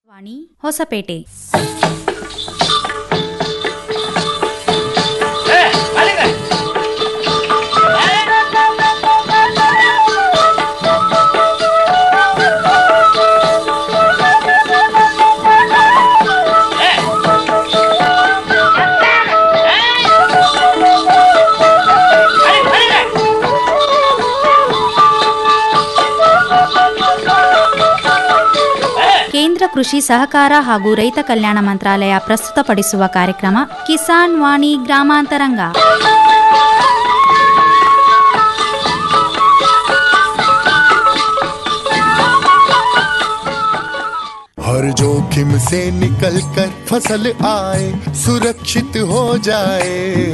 ವಾಣಿ ಹೊಸಪೇಟೆ ಕೇಂದ್ರ ಕೃಷಿ ಸಹಕಾರ ಹಾಗೂ ರೈತ ಕಲ್ಯಾಣ ಮಂತ್ರಾಲಯ ಪ್ರಸ್ತುತಪಡಿಸುವ ಕಾರ್ಯಕ್ರಮ ಕಿಸಾನ್ ವಾಣಿ ಗ್ರಾಮಾಂತರಂಗ हर जोखिम से निकल कर फसल आए सुरक्षित हो जाए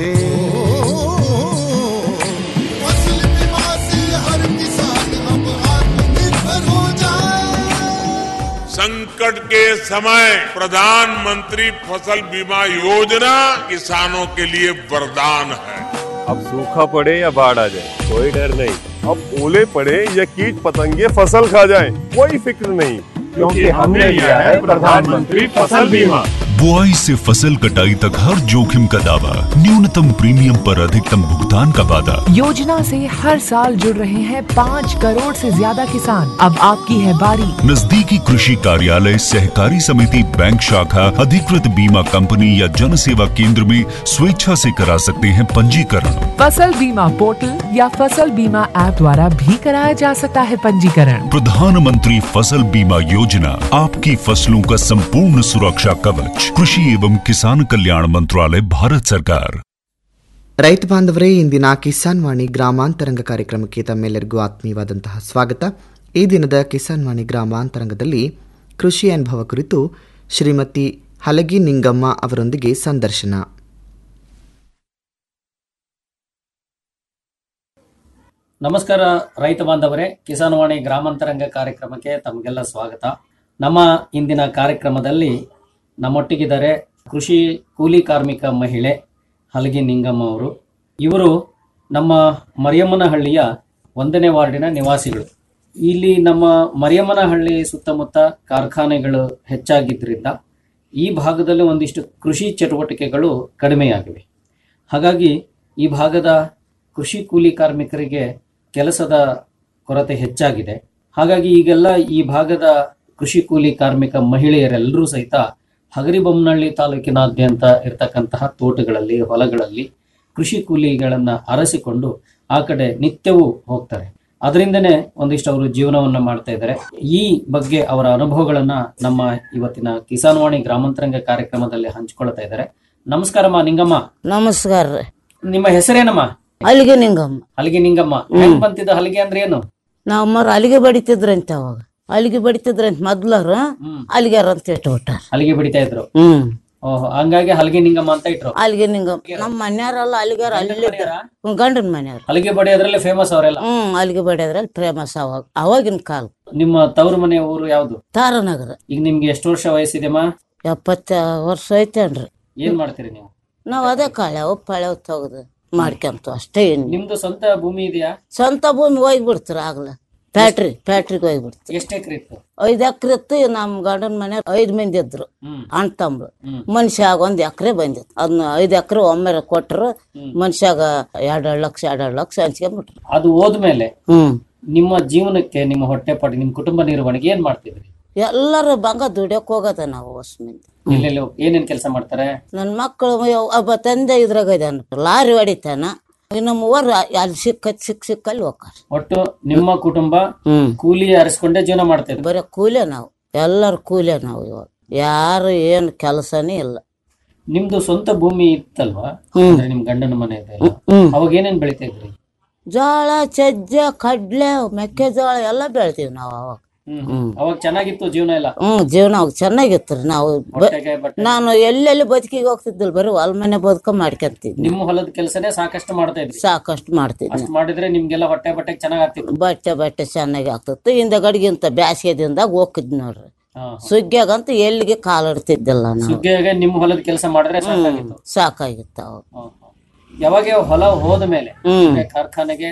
फसल बीमा से हर किसान अब आत्मनिर्भर हो जाए संकट के समय प्रधानमंत्री फसल बीमा योजना किसानों के लिए वरदान है अब सूखा पड़े या बाढ़ आ जाए कोई डर नहीं अब ओले पड़े या कीट पतंगे फसल खा जाए कोई फिक्र नहीं क्योंकि हमने लिया है प्रधानमंत्री फसल बीमा बुआई से फसल कटाई तक हर जोखिम का दावा न्यूनतम प्रीमियम पर अधिकतम भुगतान का वादा योजना से हर साल जुड़ रहे हैं पाँच करोड़ से ज्यादा किसान अब आपकी है बारी नजदीकी कृषि कार्यालय सहकारी समिति बैंक शाखा अधिकृत बीमा कंपनी या जन सेवा केंद्र में स्वेच्छा से करा सकते हैं पंजीकरण फसल बीमा पोर्टल या फसल बीमा ऐप द्वारा भी कराया जा सकता है पंजीकरण प्रधानमंत्री फसल बीमा योजना आपकी फसलों का संपूर्ण सुरक्षा कवच कृषि एवं किसान कल्याण मंत्रालय भारत सरकार ರೈತ ಬಾಂಧವರೇ ಇಂದಿನ ಕಿಸಾನ್ ವಾಣಿ ಗ್ರಾಮಾಂತರಂಗ ಕಾರ್ಯಕ್ರಮಕ್ಕೆ ತಮ್ಮೆಲ್ಲರಿಗೂ ಆತ್ಮೀಯವಾದಂತಹ ಸ್ವಾಗತ ಈ ದಿನದ ಕಿಸಾನ್ ವಾಣಿ ಗ್ರಾಮಾಂತರಂಗದಲ್ಲಿ ಕೃಷಿ ಅನುಭವ ಕುರಿತು ಶ್ರೀಮತಿ ಹಲಗಿ ನಿಂಗಮ್ಮ ಅವರೊಂದಿಗೆ ಸಂದರ್ಶನ ನಮಸ್ಕಾರ ರೈತ ಬಾಂಧವರೇ ಕಿಸಾನ್ವಾಣಿ ಗ್ರಾಮಾಂತರಂಗ ಕಾರ್ಯಕ್ರಮಕ್ಕೆ ತಮಗೆಲ್ಲ ಸ್ವಾಗತ ನಮ್ಮ ಇಂದಿನ ಕಾರ್ಯಕ್ರಮದಲ್ಲಿ ನಮ್ಮೊಟ್ಟಿಗಿದ್ದಾರೆ ಕೃಷಿ ಕೂಲಿ ಕಾರ್ಮಿಕ ಮಹಿಳೆ ಹಲಗಿ ನಿಂಗಮ್ಮ ಅವರು ಇವರು ನಮ್ಮ ಮರಿಯಮ್ಮನಹಳ್ಳಿಯ ಒಂದನೇ ವಾರ್ಡಿನ ನಿವಾಸಿಗಳು ಇಲ್ಲಿ ನಮ್ಮ ಮರಿಯಮ್ಮನಹಳ್ಳಿ ಸುತ್ತಮುತ್ತ ಕಾರ್ಖಾನೆಗಳು ಹೆಚ್ಚಾಗಿದ್ದರಿಂದ ಈ ಭಾಗದಲ್ಲಿ ಒಂದಿಷ್ಟು ಕೃಷಿ ಚಟುವಟಿಕೆಗಳು ಕಡಿಮೆಯಾಗಿವೆ ಹಾಗಾಗಿ ಈ ಭಾಗದ ಕೃಷಿ ಕೂಲಿ ಕಾರ್ಮಿಕರಿಗೆ ಕೆಲಸದ ಕೊರತೆ ಹೆಚ್ಚಾಗಿದೆ ಹಾಗಾಗಿ ಈಗೆಲ್ಲ ಈ ಭಾಗದ ಕೃಷಿ ಕೂಲಿ ಕಾರ್ಮಿಕ ಮಹಿಳೆಯರೆಲ್ಲರೂ ಸಹಿತ ಹಗರಿಬೊಮ್ಮನಹಳ್ಳಿ ತಾಲೂಕಿನಾದ್ಯಂತ ಇರತಕ್ಕಂತಹ ತೋಟಗಳಲ್ಲಿ ಹೊಲಗಳಲ್ಲಿ ಕೃಷಿ ಕೂಲಿಗಳನ್ನ ಅರಸಿಕೊಂಡು ಆ ಕಡೆ ನಿತ್ಯವೂ ಹೋಗ್ತಾರೆ ಅದರಿಂದನೇ ಒಂದಿಷ್ಟು ಅವರು ಜೀವನವನ್ನ ಮಾಡ್ತಾ ಇದ್ದಾರೆ ಈ ಬಗ್ಗೆ ಅವರ ಅನುಭವಗಳನ್ನ ನಮ್ಮ ಇವತ್ತಿನ ಕಿಸಾನ್ ವಾಣಿ ಗ್ರಾಮಾಂತರಂಗ ಕಾರ್ಯಕ್ರಮದಲ್ಲಿ ಹಂಚಿಕೊಳ್ತಾ ಇದ್ದಾರೆ ನಮಸ್ಕಾರಮ್ಮ ನಿಂಗಮ್ಮ ನಮಸ್ಕಾರ ರೀ ನಿಮ್ಮ ಹೆಸರೇನಮ್ಮ ಅಲ್ಲಿಗೆ ನಿಂಗಮ್ಮ ಹಲಗೆ ನಿಂಗಮ್ಮ ಹೆಂಗ್ ಬಂತಿದ್ದ ಹಲಗೆ ಅಂದ್ರೆ ಏನು ನಾವು ಅಮ್ಮರು ಅಲ್ಲಿಗೆ ಬಡಿತಿದ್ರಂತ ಅವಾಗ ಅಲ್ಲಿಗೆ ಬಡಿತಿದ್ರಂತ ಮೊದ್ಲರು ಅಲ್ಲಿಗಾರ ಅಂತ ಇಟ್ಬಿಟ್ಟಾರ ಹಲಿಗೆ ಬಿಡಿತಾ ಇದ್ರು ಹ್ಮ್ ಓಹೋ ಹಂಗಾಗಿ ಹಲಗೆ ನಿಂಗಮ್ಮ ಅಂತ ಇಟ್ರು ಅಲ್ಲಿಗೆ ನಿಂಗಮ್ಮ ನಮ್ಮ ಮನ್ಯಾರಲ್ಲ ಅಲ್ಲಿಗಾರ ಅಲ್ಲಿ ಗಂಡನ ಮನೆಯವ್ರು ಹಲಿಗೆ ಬಡಿಯೋದ್ರಲ್ಲಿ ಫೇಮಸ್ ಅವರೆಲ್ಲ ಹ್ಮ್ ಅಲ್ಲಿಗೆ ಬಡಿಯೋದ್ರಲ್ಲಿ ಫೇಮಸ್ ಅವಾಗ ಅವಾಗಿನ ಕಾಲ ನಿಮ್ಮ ತವರು ಮನೆ ಊರು ಯಾವ್ದು ತಾರನಗರ ಈಗ ನಿಮ್ಗೆ ಎಷ್ಟು ವರ್ಷ ವಯಸ್ಸಿದೆಮ್ಮ ಎಪ್ಪತ್ತ ವರ್ಷ ಐತೇನ್ರಿ ಏನ್ ಮಾಡ್ತೀರಿ ನೀವು ನಾವ್ ಅದೇ ಕಾಳೆ ಪಳೆ ತೆಗ್ದು ಮಾಡ್ಕೊಂತ ಅಷ್ಟೇ ಏನ್ ನಿಮ್ದು ಸ್ವಂತ ಭೂಮಿ ಇದೆಯಾ ಸ್ವಂತ ಭೂಮಿ ಹೋಗ್ಬಿಡ್ತಾರ ಆಗ್ಲ ಫ್ಯಾಕ್ಟ್ರಿ ಫ್ಯಾಕ್ಟ್ರಿಗೆ ಹೋಗ್ಬಿಡ್ತು ಎಷ್ಟು ಎಕರೆ ಇತ್ತು ಐದ್ ಎಕರೆ ಇತ್ತು ನಮ್ ಗಂಡನ ಮನೆ ಐದ್ ಮಂದಿ ಇದ್ರು ಹ್ಮ್ ಅಣ್ಣ ತಮ್ಮಳು ಹ್ಮ್. ಮನುಷ್ಯಾಗ ಒಂದ್ ಎಕರೆ ಬಂದಿತ್ತು ಅದನ್ನ ಐದ್ ಎಕರೆ ಒಮ್ಮೆರೆ ಕೊಟ್ರು ಮನುಷ್ಯಾಗ ಎರಡೆರಡು ಲಕ್ಷ ಎರಡೆರಡು ಲಕ್ಷ ಹಂಚ್ಕೊಂಡ್ಬಿಟ್ರು ಅದು ಹೋದ್ಮೇಲೆ ಹ್ಮ್ ನಿಮ್ಮ ಜೀವನಕ್ಕೆ ನಿಮ್ಮ ಹೊಟ್ಟೆಪಾಟಿ ನಿಮ್ಮ ಕುಟುಂಬ ನಿರ್ವಹಣೆಗೆ ಏನ್ ಮಾಡ್ತಿದ್ರಿ ಎಲ್ಲರೂ ಬಂಗ ದುಡಿಯಕ್ ಹೋಗದ ನಾವು ಹೊಸ ಮಂದಿ ಎಲ್ಲೆಲ್ಲಿ ಹೋಗ್- ಏನೇನ್ ಕೆಲಸ ಮಾಡ್ತಾರೆ ನನ್ನ ಮಕ್ಕಳು ಒಬ್ಬ ತಂದೆ ಇದ್ರಾಗ ಇದಾನ ಲಾರಿ ಹೊಡಿತಾನ ಇನ್ನು ಮೂವರು ಅಲ್ಲಿ ಸಿಕ್ಕ ಸಿಕ್ ಸಿಕ್ಕಲ್ಲಿ ಹೋಗ್ತಾರ ಒಟ್ಟು ನಿಮ್ಮ ಕುಟುಂಬ ಹ್ಮ್ ಕೂಲಿ ಅರಸ್ಕೊಂಡೇ ಜೀವನ ಮಾಡ್ತಿದ್ರು ಬರೀ ಕೂಲೆ ನಾವು ಎಲ್ಲರೂ ಕೂಲೆ ನಾವು ಇವಾಗ ಯಾರು ಏನು ಕೆಲಸನೇ ಇಲ್ಲ ನಿಮ್ದು ಸ್ವಂತ ಭೂಮಿ ಇತ್ತಲ್ವಾ ಹ್ಮ್. ಅಂದ್ರೆ ನಿಮ್ ಗಂಡನ ಮನೆ ಇದೆಲ್ಲ ಹ್ಮ್ ಅವಾಗ ಏನೇನ್ ಬೆಳಿತಾ ಇದ್ರಿ ಜೋಳ ಸಜ್ಜೆ ಕಡ್ಲೆ ಮೆಕ್ಕೆಜೋಳ ಎಲ್ಲ ಬೆಳಿತೀವಿ ನಾವು ಅವಾಗ ಹ್ಮ್ ಹ್ಮ್. ಅವಾಗ ಚೆನ್ನಾಗಿತ್ತು ಜೀವನ ಎಲ್ಲ ಹ್ಮ್ ಜೀವನ ಅವಾಗ ಚೆನ್ನಾಗಿತ್ತು ರೀ ನಾವು ಬ- ಹೊಟ್ಟೆಗೆ ಬಟ್ಟೆ ನಾನು ಎಲ್ಲೆಲ್ಲಿ ಬದುಕಿಗೆ ಹೋಗ್ತಿದ್ದಿಲ್ಲ ಬರೀ ಹೊಲ ಮನೆ ಬದುಕ ಮಾಡ್ಕೊಂತಿದ್ನಿ ನಿಮ್ಮ ಹೊಲದ ಕೆಲಸನೇ ಸಾಕಷ್ಟು ಮಾಡ್ತಾ ಇದ್ರಿ ಸಾಕಷ್ಟು ಮಾಡ್ತಿದ್ನಿ ಅಷ್ಟು ಮಾಡಿದ್ರೆ ನಿಮ್ಗೆಲ್ಲ ಹೊಟ್ಟೆ ಬಟ್ಟೆ ಚೆನ್ನಾಗ್ ಆಗ್ತಿತ್ತು ಬಟ್ಟೆ ಬಟ್ಟೆ ಚೆನ್ನಾಗಿ ಆಗ್ತಿತ್ತು ಹಿಂದ ಗಡಿಗಿಂತ ಬ್ಯಾಸಿಗೆದಿಂದಾಗ ಹೋಗಿದ್ ನೋಡ್ರಿ ಹಾ. ಸುಗ್ಗಿಯಾಗಂತೂ ಎಲ್ಲಿಗೆ ಕಾಲಿಡ್ತಿದ್ದಿಲ್ಲ ನಾವು ಸುಗ್ಗಿಯಾಗ ನಿಮ್ಮ ಹೊಲದ ಕೆಲಸ ಮಾಡಿದ್ರೆ ಸಾಕಾಗಿತ್ತು ಸಾಕಾಗಿತ್ತು ಅವಾಗ ಹ್ಮ್. ಯಾವಾಗ ಹೊಲ ಹೋದ ಮೇಲೆ ಹ್ಮ್. ಅಂದ್ರೆ ಕಾರ್ಖಾನೆಗೆ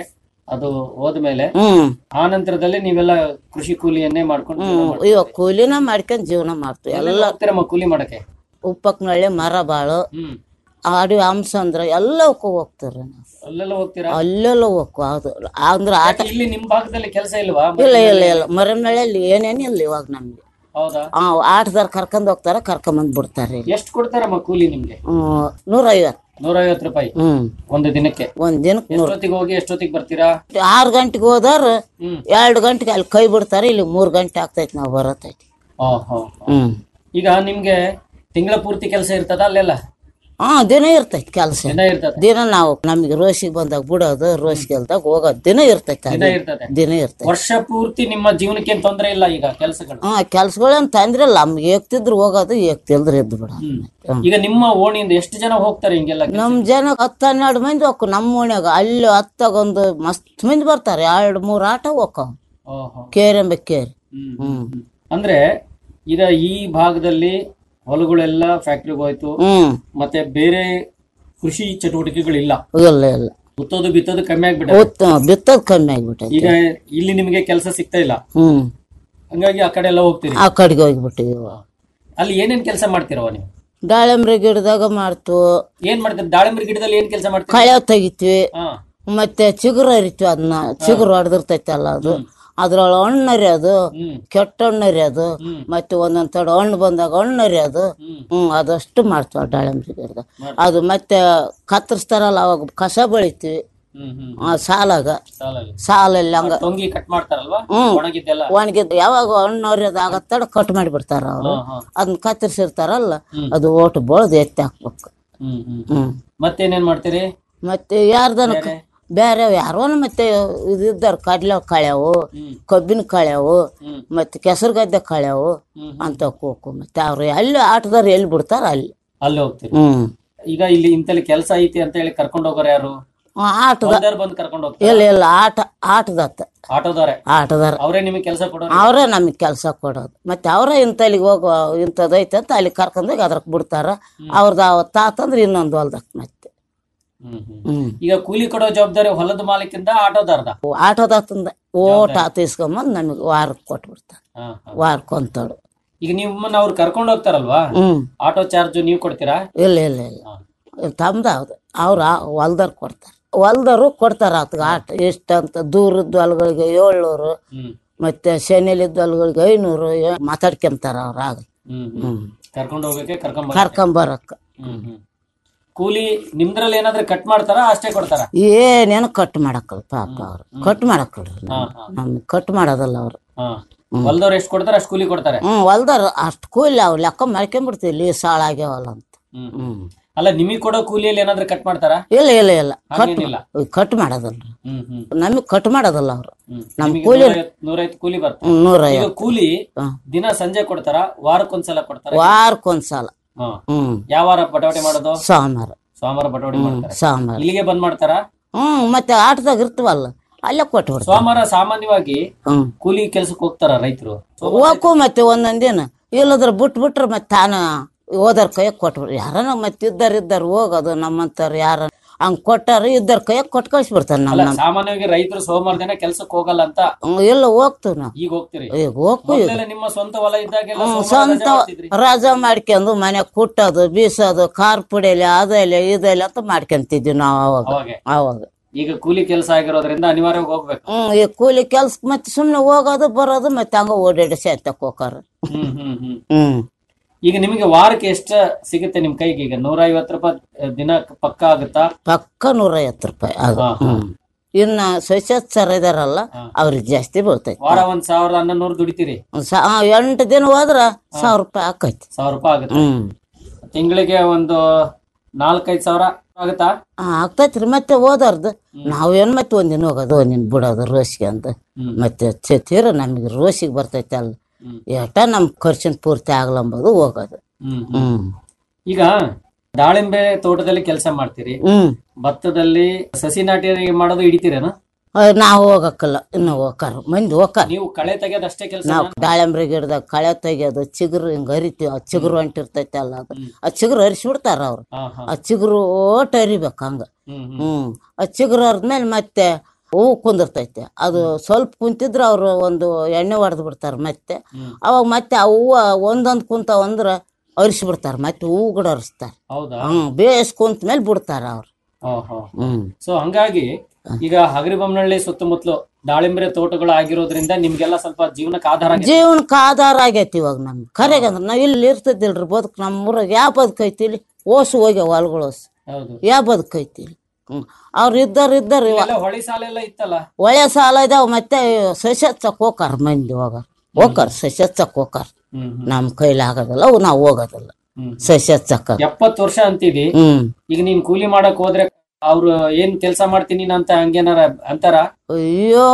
ಅದು ಹೋದ್ಮೇಲೆ ಹ್ಮ್ ಆ ನಂತರದಲ್ಲಿ ನೀವೆಲ್ಲ ಕೃಷಿ ಕೂಲಿಯನ್ನೇ ಮಾಡ್ಕೊಂಡು ಜೀವನ ಹ್ಮ್ ಮಾಡ್ತೀರಾ? ಇವಾಗ ಕೂಲಿನ ಮಾಡ್ಕೊಂಡ್ ಜೀವನ ಮಾಡ್ತೀವಿ ಎಲ್ಲೆಲ್ಲ ಎಲ್ಲ ಹೋಗ್ತೀರಮ್ಮ ಕೂಲಿ ಮಾಡಕ್ಕೆ ಉಪ್ಪಕ್ನಳ್ಳಿ ಮರ ಬಾಳು ಹ್ಮ್ ಆಡಿ ಹಂಸಂದ್ರ ಎಲ್ಲವಕ್ಕೂ ಹೋಗ್ತಾರೆ ನಾವು ಅಲ್ಲೆಲ್ಲ ಹೋಗ್ತೀರಾ ಅಲ್ಲೆಲ್ಲ ಹೋಗ್ಕು ಅದು ಅಂದ್ರೆ ಆಟ ಯಾಕೆ ಇಲ್ಲಿ ನಿಮ್ ಭಾಗದಲ್ಲಿ ಕೆಲಸ ಇಲ್ವಾ ಇಲ್ಲ ಇಲ್ಲ ಇಲ್ಲ ಮರಮ್ನಳ್ಳಿಯಲ್ಲಿ ಏನೇನಿಲ್ಲ ಇವಾಗ ನಮ್ಗೆ ಹೌದಾ ಆ ಆಟದಾರ ಕರ್ಕೊಂಡ್ ಹೋಗ್ತಾರ ಕರ್ಕೊಂಬಂದ್ ಬಿಡ್ತಾರೆ ಇಲ್ಲಿ. ಎಷ್ಟು ಕೊಡ್ತಾರಮ್ಮ ಕೂಲಿ ನಿಮ್ಗೆ ಹ್ಮ್ ನೂರೈವತ್ತು ನೂರೈವತ್ತು ರೂಪಾಯಿ ಹ್ಮ್ ಒಂದು ದಿನಕ್ಕೆ ಒಂದ್ ದಿನಕ್ಕೆ ನೂರು ಎಷ್ಟೊತ್ತಿಗೆ ಹೋಗಿ ಎಷ್ಟೊತ್ತಿಗೆ ಬರ್ತೀರಾ ಆರು ಗಂಟೆಗೆ ಹೋದಾರ ಹ್ಮ್ ಎರಡು ಗಂಟೆಗೆ ಅಲ್ಲಿ ಕೈ ಬಿಡ್ತಾರೆ ಇಲ್ಲಿ ಮೂರ್ ಗಂಟೆ ಆಗ್ತೈತಿ ನಾವು ಬರತೈತಿ ಹಾ ಹಾ ಹ್ಮ್ ಈಗ ನಿಮ್ಗೆ ತಿಂಗಳ ಪೂರ್ತಿ ಕೆಲಸ ಇರ್ತದ ಅಲ್ಲೆಲ್ಲ ಹಾ ದಿನ ಇರ್ತೈತಿ ಕೆಲಸ ದಿನ ಇರ್ತದೆ ದಿನ ನಾವು ನಮಗೆ ರೋಸಿಗೆ ಬಂದಾಗ ಬಿಡೋದು ರೋಸಿಗೆ ಗೆಲ್ದಾಗ ಹೋಗೋದು ದಿನ ಇರ್ತೈತಿ ದಿನ ಅದು. ಇರ್ತದೆ ದಿನ ಇರ್ತೈತಿ ವರ್ಷ ಪೂರ್ತಿ ನಿಮ್ಮ ಜೀವನಕ್ಕೆ ಏನ್ ತೊಂದ್ರೆ ಇಲ್ಲ ಈಗ ಕೆಲಸಗಳು ಹಾ ಕೆಲ್ಸಗಳೇನ್ ತಂದ್ರೆ ಇಲ್ಲ ನಮ್ಗೆ ಏಕ್ತಿದ್ರು ಹೋಗೋದು ಏಕ್ತಿಲ್ದ್ರೆ ಎದ್ದು ಬಿಡ ಹ್ಮ್ ಈಗ ನಿಮ್ಮ ಓಣಿಯಿಂದ ಎಷ್ಟು ಜನ ಹೋಗ್ತಾರೆ ಹಿಂಗೆಲ್ಲ ಕೆಲ್ಸ? ನಮ್ ಜನ ಹತ್ತು ಹನ್ನೆರಡು ಮಂದಿ ಹೋಗ್ಕು ನಮ್ಮ ಓಣ್ಯಾಗ ಅಲ್ಲಿ ಹತ್ತಾಗೊಂದು ಮಸ್ತ್ ಮಂದಿ ಬರ್ತಾರೆ ಎರಡು ಮೂರು ಆಟ ಹೋಗ್ತಾವ ಓಹೋ. ಕೇರೆಂಬ ಕೇರಿ ಹ್ಮ್. ಹ್ಮ್ ಅಂದ್ರೆ ಈಗ ಈ ಭಾಗದಲ್ಲಿ ಹೊಲಗಳೆಲ್ಲ ಫ್ಯಾಕ್ಟ್ರಿಗೆ ಹೋಯ್ತು ಹ್ಮ್ ಮತ್ತೆ ಬೇರೆ ಕೃಷಿ ಚಟುವಟಿಕೆಗಳಿಲ್ಲ ಇಲ್ಲ ಇಲ್ಲ ಉತ್ತೋದು ಬಿತ್ತೋದು ಕಮ್ಮಿ ಆಗ್ಬಿಟ್ಟೆ ಉತ್ತ ಬಿತ್ತದ್ ಕಮ್ಮಿ ಆಗ್ಬಿಟ್ಟೈತಿ ಈಗ ಇಲ್ಲಿ ನಿಮಗೆ ಕೆಲಸ ಸಿಗ್ತಾ ಇಲ್ಲ ಹ್ಮ್ ಹಂಗಾಗಿ ಆ ಕಡೆ ಎಲ್ಲ ಹೋಗ್ತೀರಿ ಆ ಕಡೆಗೆ ಹೋಗ್ಬಿಟ್ಟಿವಿ ಅಲ್ಲಿ ಏನೇನ್ ಕೆಲಸ ಮಾಡ್ತೀರವ ನೀವು ದಾಳಿಂಬ್ರಿ ಗಿಡದಾಗ ಮಾಡ್ತು ಏನ್ ಮಾಡ್ತೀರಿ ದಾಳಿಂಬರಿ ಗಿಡದಲ್ಲಿ ಏನ್ ಕೆಲಸ ಮಾಡ್ತೀರಿ ಕಳೆ ತೆಗಿತೀವಿ ಹಾ ಮತ್ತೆ ಚಿಗುರು ಹರಿತೀವಿ ಅದನ್ನ ಚಿಗುರು ಹೊಡೆದಿರ್ತೈತಲ್ಲ ಅದು ಅದ್ರೊಳಗೆ ಹಣ್ಣು ಹರಿಯೋದು ಹ್ಮ್ ಕೆಟ್ಟ ಹಣ್ಣು ಹರಿಯೋದು ಮತ್ತೆ ಒಂದೊಂದ್ ತಡ ಹಣ್ಣು ಬಂದಾಗ ಹಣ್ಣು ಹರಿಯೋದು ಹ್ಮ್. ಹ್ಮ್ ಅದಷ್ಟು ಮಾಡ್ತೀವಿ ಆ ದಾಳಿಂಬ್ರಿ ಗಿಡದಾಗ ಅದು ಮತ್ತೆ ಕತ್ತರಿಸ್ತಾರಲ್ಲ ಅವಾಗ ಕಸ ಬೆಳಿತೀವಿ ಹ್ಮ್ ಹ್ಮ್ ಆ ಸಾಲಾಗ ಸಾಲಲ್ಲಿ ಸಾಲಲ್ಲಿ ಹಂಗ ಟೊಂಗಿ ಕಟ್ ಮಾಡ್ತಾರಲ್ವಾ ಹ್ಮ್. ಒಣಗಿದ್ದೆಲ್ಲ ಒಣಗಿದ್ದು ಯಾವಾಗ ಹಣ್ಣು ಹರಿಯೋದು ಆಗತ್ತಡ ಕಟ್ ಮಾಡಿಬಿಡ್ತಾರ ಅವರು ಹಾ, ಹಾ. ಅದನ್ನ ಕತ್ತರಿಸಿರ್ತಾರಲ್ಲ ಅದು ಓಟು ಬೆಳೆದು ಎತ್ತಿ ಹಾಕ್ಬೇಕು ಹ್ಮ್ ಹ್ಮ್ ಹ್ಮ್ ಮತ್ತೇನೇನ್ ಮಾಡ್ತೀರಿ ಮತ್ತೆ ಯಾರ್ದನ ಬೇರೆ ಯಾರೋ ಮತ್ತೆ ಇದ್ದಾರ ಕಡ್ಲೆ ಕಳ್ಯಾವು ಕಬ್ಬಿನ ಕಳ್ಯಾವು ಹ್ಮ್. ಮತ್ತೆ ಕೆಸರು ಗದ್ದೆ ಕಳ್ಯಾವು ಅಂತ ಕೋಕು ಮತ್ತೆ ಅವ್ರು ಎಲ್ಲಿ ಆಟದಾರ ಎಲ್ಲಿ ಬಿಡ್ತಾರ ಅಲ್ಲಿ ಅಲ್ಲಿ ಹೋಗ್ತೀರಿ ಹ್ಮ್ ಈಗ ಇಲ್ಲಿ ಇಂತಲ್ಲಿ ಕೆಲಸ ಐತಿ ಅಂತ ಹೇಳಿ ಕರ್ಕೊಂಡು ಹೋಗೋರು ಯಾರು ಆ, ಆಟದ ಬಂದವ್ರು ಬಂದು ಕರ್ಕೊಂಡು ಹೋಗ್ತಾರೆ ಇಲ್ಲ ಇಲ್ಲ ಆಟ ಆಟದತ್ತ ಆಟೋದವ್ರೆ ಆಟದಾರ ಅವರೇ ನಿಮಗೆ ಕೆಲಸ ಕೊಡೋರು ಅವರೇ ನಮಗೆ ಕೆಲಸ ಕೊಡೋದು ಮತ್ತೆ ಅವರೇ ಇಂತಲ್ಲಿಗೆ ಹೋಗುವ ಇಂಥದ್ದೈತೆ ಅಂತ ಅಲ್ಲಿ ಕರ್ಕೊಂಡೋಗಿ ಅದ್ರಕ್ಕೆ ಬಿಡ್ತಾರ ಅವ್ರದ್ದು ಅವತ್ತು ಆತಂದ್ರೆ ಇನ್ನೊಂದು ಹೊಲ್ದಕ್ ಮತ್ತೆ ಹ್ಮ್ ಹ್ಮ್ ಹ್ಮ್ ಈಗ ಕೂಲಿ ಕೊಡೋ ಜವಾಬ್ದಾರಿ ಹೊಲದ ಮಾಲೀಕಿಂದ ಆಟೋದಾರ್ದ ಆಟೋದಾತಂದ ಓಟ್ ಆತ ಇಸ್ಕೊಂಬಂದು ನಮಗೆ ವಾರಕ್ಕೆ ಕೊಟ್ಬಿಡ್ತಾರೆ ಹಾ, ಹಾ. ವಾರಕ್ಕೆ ಒಂತೋಡು ಈಗ ನಿಮ್ಮನ್ನ ಅವ್ರು ಕರ್ಕೊಂಡು ಹೋಗ್ತಾರಲ್ವಾ ಹ್ಮ್ ಆಟೋ ಚಾರ್ಜ್ ನೀವು ಕೊಡ್ತೀರಾ ಇಲ್ಲ ಇಲ್ಲ ಇಲ್ಲ ತಮ್ದು ಹೌದು ಅವ್ರ ಹೊಲ್ದವ್ರು ಕೊಡ್ತಾರೆ ಹೊಲ್ದವರು ಕೊಡ್ತಾರೆ ಆತಗ ಆಟ ಎಷ್ಟಂತ ದೂರದ ಹೊಲ್ಗಳಿಗೆ ಏಳ್ನೂರು ಹ್ಮ್ ಮತ್ತೆ ಶನಿಲಿದ್ದ ಹೊಲ್ಗಳಿಗೆ ಐನೂರು ಏ- ಮಾತಾಡ್ಕೊಂತಾರ ಅವ್ರ ಆಗ ಹ್ಮ್ ಹ್ಮ್ ಹ್ಮ್ ಕರ್ಕೊಂಡು ಹೋಗಕ್ಕೆ ಕರ್ಕೊಂಡ್ ಕರ್ಕೊಂಬರಕ್ಕ ಹ್ಮ್ ಹ್ಮ್ ಕೂಲಿ ನಿಮ್ದ್ರಲ್ಲಿ ಏನಾದ್ರೂ ಕಟ್ ಮಾಡ್ತಾರಾ ಅಷ್ಟೇ ಕೊಡ್ತಾರ ಏನೇನು ಕಟ್ ಮಾಡಕ್ಕಲ್ಲ ಪಾಪ ಅವ್ರು ಕಟ್ ಮಾಡಕ್ಕಲ್ರಿ ಹಾ ಹಾ ನಮ್ಗೆ ಕಟ್ ಮಾಡೋದಲ್ಲ ಅವ್ರು ಹಾ ಹೊಲ್ದವ್ರು ಎಷ್ಟು ಕೊಡ್ತಾರ ಅಷ್ಟು ಕೂಲಿ ಕೊಡ್ತಾರೆ ಹ್ಮ್ ಹೊಲ್ದಾರ ಅಷ್ಟು ಕೂಲಿ ಅವ್ ಲೆಕ್ಕ ಮಾಡ್ಕೊಂಡ್ಬಿಡ್ತೀವಿ ಇಲ್ಲಿ ಸಾಳ ಆಗ್ಯಾವಲ್ಲ ಅಂತ ಹ್ಮ್ ಹ್ಮ್ ಅಲ್ಲ ನಿಮಗೆ ಕೊಡೋ ಕೂಲಿಯಲ್ಲಿ ಏನಾದ್ರೂ ಕಟ್ ಮಾಡ್ತಾರಾ ಇಲ್ಲ ಇಲ್ಲ ಇಲ್ಲ ಕಟ್ ಹಾಗೇನಿಲ್ಲ ಕಟ್ ಮಾಡೋದಲ್ರಿ ಹ್ಮ್ ಹ್ಮ್ ನಮಗೆ ಕಟ್ ಮಾಡೋದಲ್ಲ ಅವ್ರು ಹ್ಮ್ ನಮ್ ನಿಮಗೆ ಕೂಲಿ ನೂರೈವತ್ತು- ನೂರೈವತ್ತು ಕೂಲಿ ಬರ್ತದೆ ಹ್ಮ್, ಈಗ ನೂರೈವತ್ತು ಕೂಲಿ ಹಾ. ದಿನ ಸಂಜೆ ಕೊಡ್ತಾರ ವಾರಕ್ಕೊಂದ್ಸಲ ಕೊಡ್ತಾರ ವಾರಕ್ಕೊಂದ್ಸಲ ಹಾ ಹ್ಮ್ ಯಾವ ವಾರ ಬಟವಾಟೆ ಮಾಡೋದು ಸೋಮವಾರ ಸೋಮವಾರ ಬಟವಾಟೆ ಮಾಡ್ತಾರೆ ಸೋಮವಾರ ಇಲ್ಲಿಗೆ ಬಂದ್ ಮಾಡ್ತಾರ ಹ್ಮ್ ಮತ್ತೆ ಆಟದಾಗ ಇರ್ತವಲ್ಲ ಅಲ್ಲೇ ಕೊಟ್ಟು ಬಿಡ್ತಾರೆ ಸೋಮವಾರ ಸಾಮಾನ್ಯವಾಗಿ ಹ್ಮ್ ಕೂಲಿ ಕೆಲ್ಸಕ್ಕೆ ಹೋಗ್ತಾರ ರೈತರು ಹೋಗು ಮತ್ತೆ ಒಂದೊಂದ್ ದಿನ ಇಲ್ಲದ್ರ ಬಿಟ್ಟು ಬಿಟ್ರೆ ಮತ್ತೆ ತಾನ ಓದರ್ ಕೈಯಾಗ ಕೊಟ್ಬಿಡ್ರಿ ಯಾರನ ಮತ್ತೆ ಇದ್ದಾರ ಇದ್ದಾರ ಹೋಗೋದು ನಮ್ಮಂತಾರ ಯಾರ ಹಂಗ್ ಕೊಟ್ಟಾರ ಇದ್ದಾರ ಕೈಯಾಗ ಕೊಟ್ಟು ಕಳಿಸ್ಬಿಡ್ತಾರ ಅಲ್ಲ ನಮ್ಮ ಸಾಮಾನ್ಯವಾಗಿ ರೈತರು ಸೋಮವಾರ ದಿನ ಕೆಲ್ಸಕ್ಕೆ ಹೋಗಲ್ಲ ಅಂತ ಹ್ಮ್, ಎಲ್ಲ ಹೋಗ್ತೀವಿ ನಾವು ಈಗ ಹೋಗ್ತೀರಿ ಈಗ ಹೋಗ್ಕು ಈಗ ಮೊದ್ಲೆಲ್ಲ ನಿಮ್ಮ ಸ್ವಂತ ಹೊಲ ಇದ್ದಾಗೆಲ್ಲ ಹ್ಮ್, ಸೋಮವಾರ ರಜೆ ಸ್ವಂತ ಮಾಡ್ತಿದ್ರಿ. ರಜಾ ಮಾಡ್ಕೊಂಡು ಮನೆ ಕುಟ್ಟೋದು ಬೀಸೋದು ಕಾರ್ ಪುಡಿಯಲ್ಲಿ ಅದೆಲ್ಲ ಇದೆಲ್ಲ ಅಂತ ಮಾಡ್ಕೊಂತಿದ್ವಿ ನಾವು ಅವಾಗ ಅವಾಗೆ ಅವಾಗ ಈಗ ಕೂಲಿ ಕೆಲಸ ಆಗಿರೋದ್ರಿಂದ ಅನಿವಾರ್ಯವಾಗಿ ಹೋಗ್ಬೇಕು ಹ್ಮ್ ಈ ಕೂಲಿ ಕೆಲ್ಸ ಮತ್ತೆ ಸುಮ್ನೆ ಹೋಗೋದು ಬರೋದು ಮತ್ತೆ ಹಂಗ ಓಡಾಡಿ ಸೇತಕ್ ಹೋಗಾರ ಹ್ಮ್ ಹ್ಮ್ ಹ್ಮ್ ಹ್ಮ್ ಈಗ ನಿಮಗೆ ವಾರಕ್ಕೆ ಎಷ್ಟ ಸಿಗುತ್ತೆ ನಿಮ್ ಕೈಗೆ ಈಗ ನೂರ ಐವತ್ತು ರೂಪಾಯಿ ಅಹ್, ದಿನ ಪಕ್ಕ ಆಗುತ್ತಾ ಪಕ್ಕ ನೂರೈವತ್ತು ರೂಪಾಯಿ ಅದು ಹಾ, ಹಾ. ಹ್ಮ್ ಇನ್ನ ಸ್ವಚ್ಛತ್ ಸರ್ ಇದಾರಲ್ಲ ಅವ್ರಿಗೆ ಜಾಸ್ತಿ ಬೀಳ್ತೈತಿ ವಾರ ಒಂದ್ ಸಾವಿರದ ಹನ್ನೊಂದು ನೂರು ದುಡಿತೀರಿ ಸ- ಆ, ಎಂಟು ದಿನ ಹೋದ್ರ ಸಾವಿರ ರೂಪಾಯಿ ಆಕೈತಿ ಸಾವಿರ ರೂಪಾಯಿ ಆಗುತ್ತೆ ಹ್ಮ್ ತಿಂಗಳಿಗೆ ಒಂದು ನಾಲ್ಕೈದು ಸಾವಿರ ಆಗುತ್ತಾ ಆ, ಆಗ್ತೈತ್ರಿ ಮತ್ತೆ ಓದಾರ್ದು ನಾವೇನ್ ಮತ್ತೆ ಒಂದಿನ ಹೋಗೋದು ಒಂದಿನ ಬಿಡೋದು ರೋಸಿಗೆ ಅಂತ ಮತ್ತೆ ಛೆ, ತೀರ ನಮಗೆ ರೋಸಿಗೆ ಬರ್ತೈತೆ ಅಲ್ಲ ಎಷ್ಟ ನಮ್ ಖರ್ಚಿನ ಪೂರ್ತಿ ಆಗ್ಲಂಬೋದು ಹೋಗೋದು ಹ್ಮ್ ಹ್ಮ್. ಹ್ಮ್ ಈಗ ದಾಳಿಂಬೆ ತೋಟದಲ್ಲಿ ಕೆಲಸ ಮಾಡ್ತೀರಿ ಹ್ಮ್ ಭತ್ತದಲ್ಲಿ ಸಸಿ ನಾಟಿ ಮಾಡೋದು ಹಿಡಿತೀರೇನ ಆ, ನಾವು ಹೋಗಕ್ಕಲ್ಲ ಇನ್ನು ಹೋಗಾರ ಮಂದಿ ಹೋಗಾರ ನೀವು ಕಳೆ ತೆಗೆಯೋದು ಅಷ್ಟೇ ಕೆಲಸ ನಾವು ದಾಳಿಂಬ್ರಿ ಗಿಡದಾಗ ಕಳೆ ತೆಗಿಯೋದು ಚಿಗುರು ಹಿಂಗ್ ಹರಿತೀವಿ ಆ ಚಿಗುರು ಅಂಟಿರ್ತೈತೆ ಅಲ್ಲ ಅದು ಆ ಚಿಗುರು ಹರಿಸ್ಬಿಡ್ತಾರ ಅವ್ರು ಹಾ ಹಾ ಆ ಚಿಗುರು ಓಟ್ ಹರಿಬೇಕು ಹಂಗ ಹ್ಮ್ ಹ್ಮ್ ಹ್ಮ್ ಆ ಚಿಗುರು ಹರಿದ್ಮೇಲೆ ಮತ್ತೆ ಹೂವು ಕುಂದಿರ್ತೈತೆ ಅದು ಸ್ವಲ್ಪ ಕುಂತಿದ್ರೆ ಅವರು ಒಂದು ಎಣ್ಣೆ ಹೊಡೆದು ಬಿಡ್ತಾರೆ ಮತ್ತೆ ಅವಾಗ ಮತ್ತೆ ಆ ಹೂವು ಒಂದೊಂದು ಕುಂತಾವ ಅಂದ್ರೆ ಅರಿಸಿ ಬಿಡ್ತಾರೆ ಮತ್ತೆ ಹೂವು ಕೂಡ ಅರಿಸ್ತಾರೆ ಹೌದಾ ಹ್ಮ್ ಬೇಸ್ ಕುಂತ ಮೇಲೆ ಬಿಡ್ತಾರ ಅವ್ರು ಓಹೋ ಹ್ಮ್ ಸೊ ಹಂಗಾಗಿ ಈಗ ಹಗರಿಬೊಮ್ಮನಹಳ್ಳಿ ಸುತ್ತಮುತ್ತಲು ದಾಳಿಂಬರೆ ತೋಟಗಳು ಆಗಿರೋದ್ರಿಂದ ನಿಮ್ಗೆಲ್ಲ ಸ್ವಲ್ಪ ಜೀವನಕ್ಕೆ ಆಧಾರ ಆಗೈತೆ. ಜೀವನಕ್ಕೆ ಆಧಾರ ಆಗೈತಿ ಇವಾಗ ನಮ್ಗೆ ಕರೆಗೆ ಅಂದ್ರೆ ನಾವು ಇಲ್ಲಿ ಇರ್ತದಿಲ್ರಿ ಬದುಕು ನಮ್ಮ ಊರಾಗ ಯಾವ ಬದುಕೈತಿ ಇಲ್ಲಿ ಓಸು ಹೋಗ್ಯಾವ ಹೊಲ್ಗಳು ಓಸು ಹೌದು ಯಾವ ಬದುಕೈತಿ ಇಲ್ಲಿ ಹ್ಮ್ ಅವ್ರು ಇದ್ದಾರ ಇದ್ದಾರ ಇಲ್ಲೆಲ್ಲ ಹೊಳಿ ಸಾಲ ಎಲ್ಲ ಇತ್ತಲ್ಲ ಒಳ್ಳೆ ಸಾಲ ಇದಾವ ಮತ್ತೆ ಸಸ್ಯ ಹಚ್ಚಕ್ ಹೋಗಾರ ಮಂದಿ ಹೋಗಾರ ಹೋಗಾರ ಸಸ್ಯ ಹಚ್ಚಕ್ ಹೋಗಾರ ಹ್ಮ್ ನಮ್ಮ ಕೈಲಿ ಆಗೋದಿಲ್ಲ ಅವು ನಾವು ಹೋಗೋದಿಲ್ಲ ಹ್ಮ್. ಸಸ್ಯ ಹಚ್ಚಕ್ಕ ಎಪ್ಪತ್ತು ವರ್ಷ ಅಂತಿದಿ ಹ್ಮ್ ಈಗ ನೀನ್ ಕೂಲಿ ಮಾಡಕ್ ಹೋದ್ರೆ ಅವ್ರು ಏನ್ ಕೆಲ್ಸ ಮಾಡ್ತೀನಿ ಅಂತ ಹಂಗೇನಾರ ಅಂತಾರ ಅಯ್ಯೋ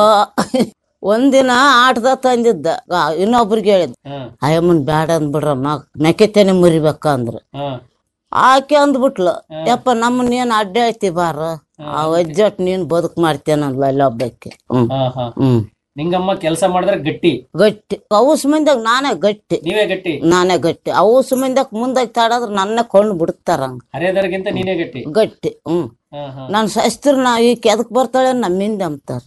ಒಂದಿನ ಆಟದ ತಂದಿದ್ದ ಆ, ಇನ್ನೊಬ್ರಿಗೆ ಹೇಳಿದ್ದ ಹ್ಮ್ ಅಯ್ಯಮ್ಮನ್ ಬ್ಯಾಡ ಅಂದ್ಬಿಡ್ರ ಮೆಕ್ಕೆತೇನೆ ಮುರಿಬೇಕ ಅಂದ್ರ ಹ್ಮ್ ಆಕೆ ಅಂದ್ಬಿಟ್ಲು ಯಪ್ಪ ನಮ್ಮನ್ನ ಏನ್ ಅಡ್ಡ ಐತಿ ಬಾರ ಆ ವಜ್ಜಟ್ ನೀನ್ ಬದುಕ್ ಮಾಡ್ತೇನ ಅಂದ್ಲ ಅಲ್ಲಿ ಒಬ್ಬಕ್ಕೆ ಹ್ಮ್ ಹಾ ಹಾ ಹ್ಮ್ ನಿಂಗಮ್ಮ ಕೆಲಸ ಮಾಡಿದ್ರೆ ಗಟ್ಟಿ ಗಟ್ಟಿ ಅವಸ್ ಮಂದಾಗ ನಾನೇ ಗಟ್ಟಿ ನೀವೇ ಗಟ್ಟಿ ನಾನೇ ಗಟ್ಟಿ ಅವಸ್ ಮಂದಾಗ ಮುಂದಾಗ ತಾಡಾದ್ರ ನನ್ನ ಕೊಂಡು ಬಿಡ್ತಾರ ಹಂಗ ಹರಿಯದರ್ಗಿಂತ ನೀನೇ ಗಟ್ಟಿ ಗಟ್ಟಿ ಹ್ಮ್ ಹಾ ಹಾ ನನ್ ಶಸ್ತ್ರ ನಾ ಈಕೆ ಎದಕ್ ಬರ್ತಾಳೆ ನಮ್ಮಿಂದ ಅಂತಾರ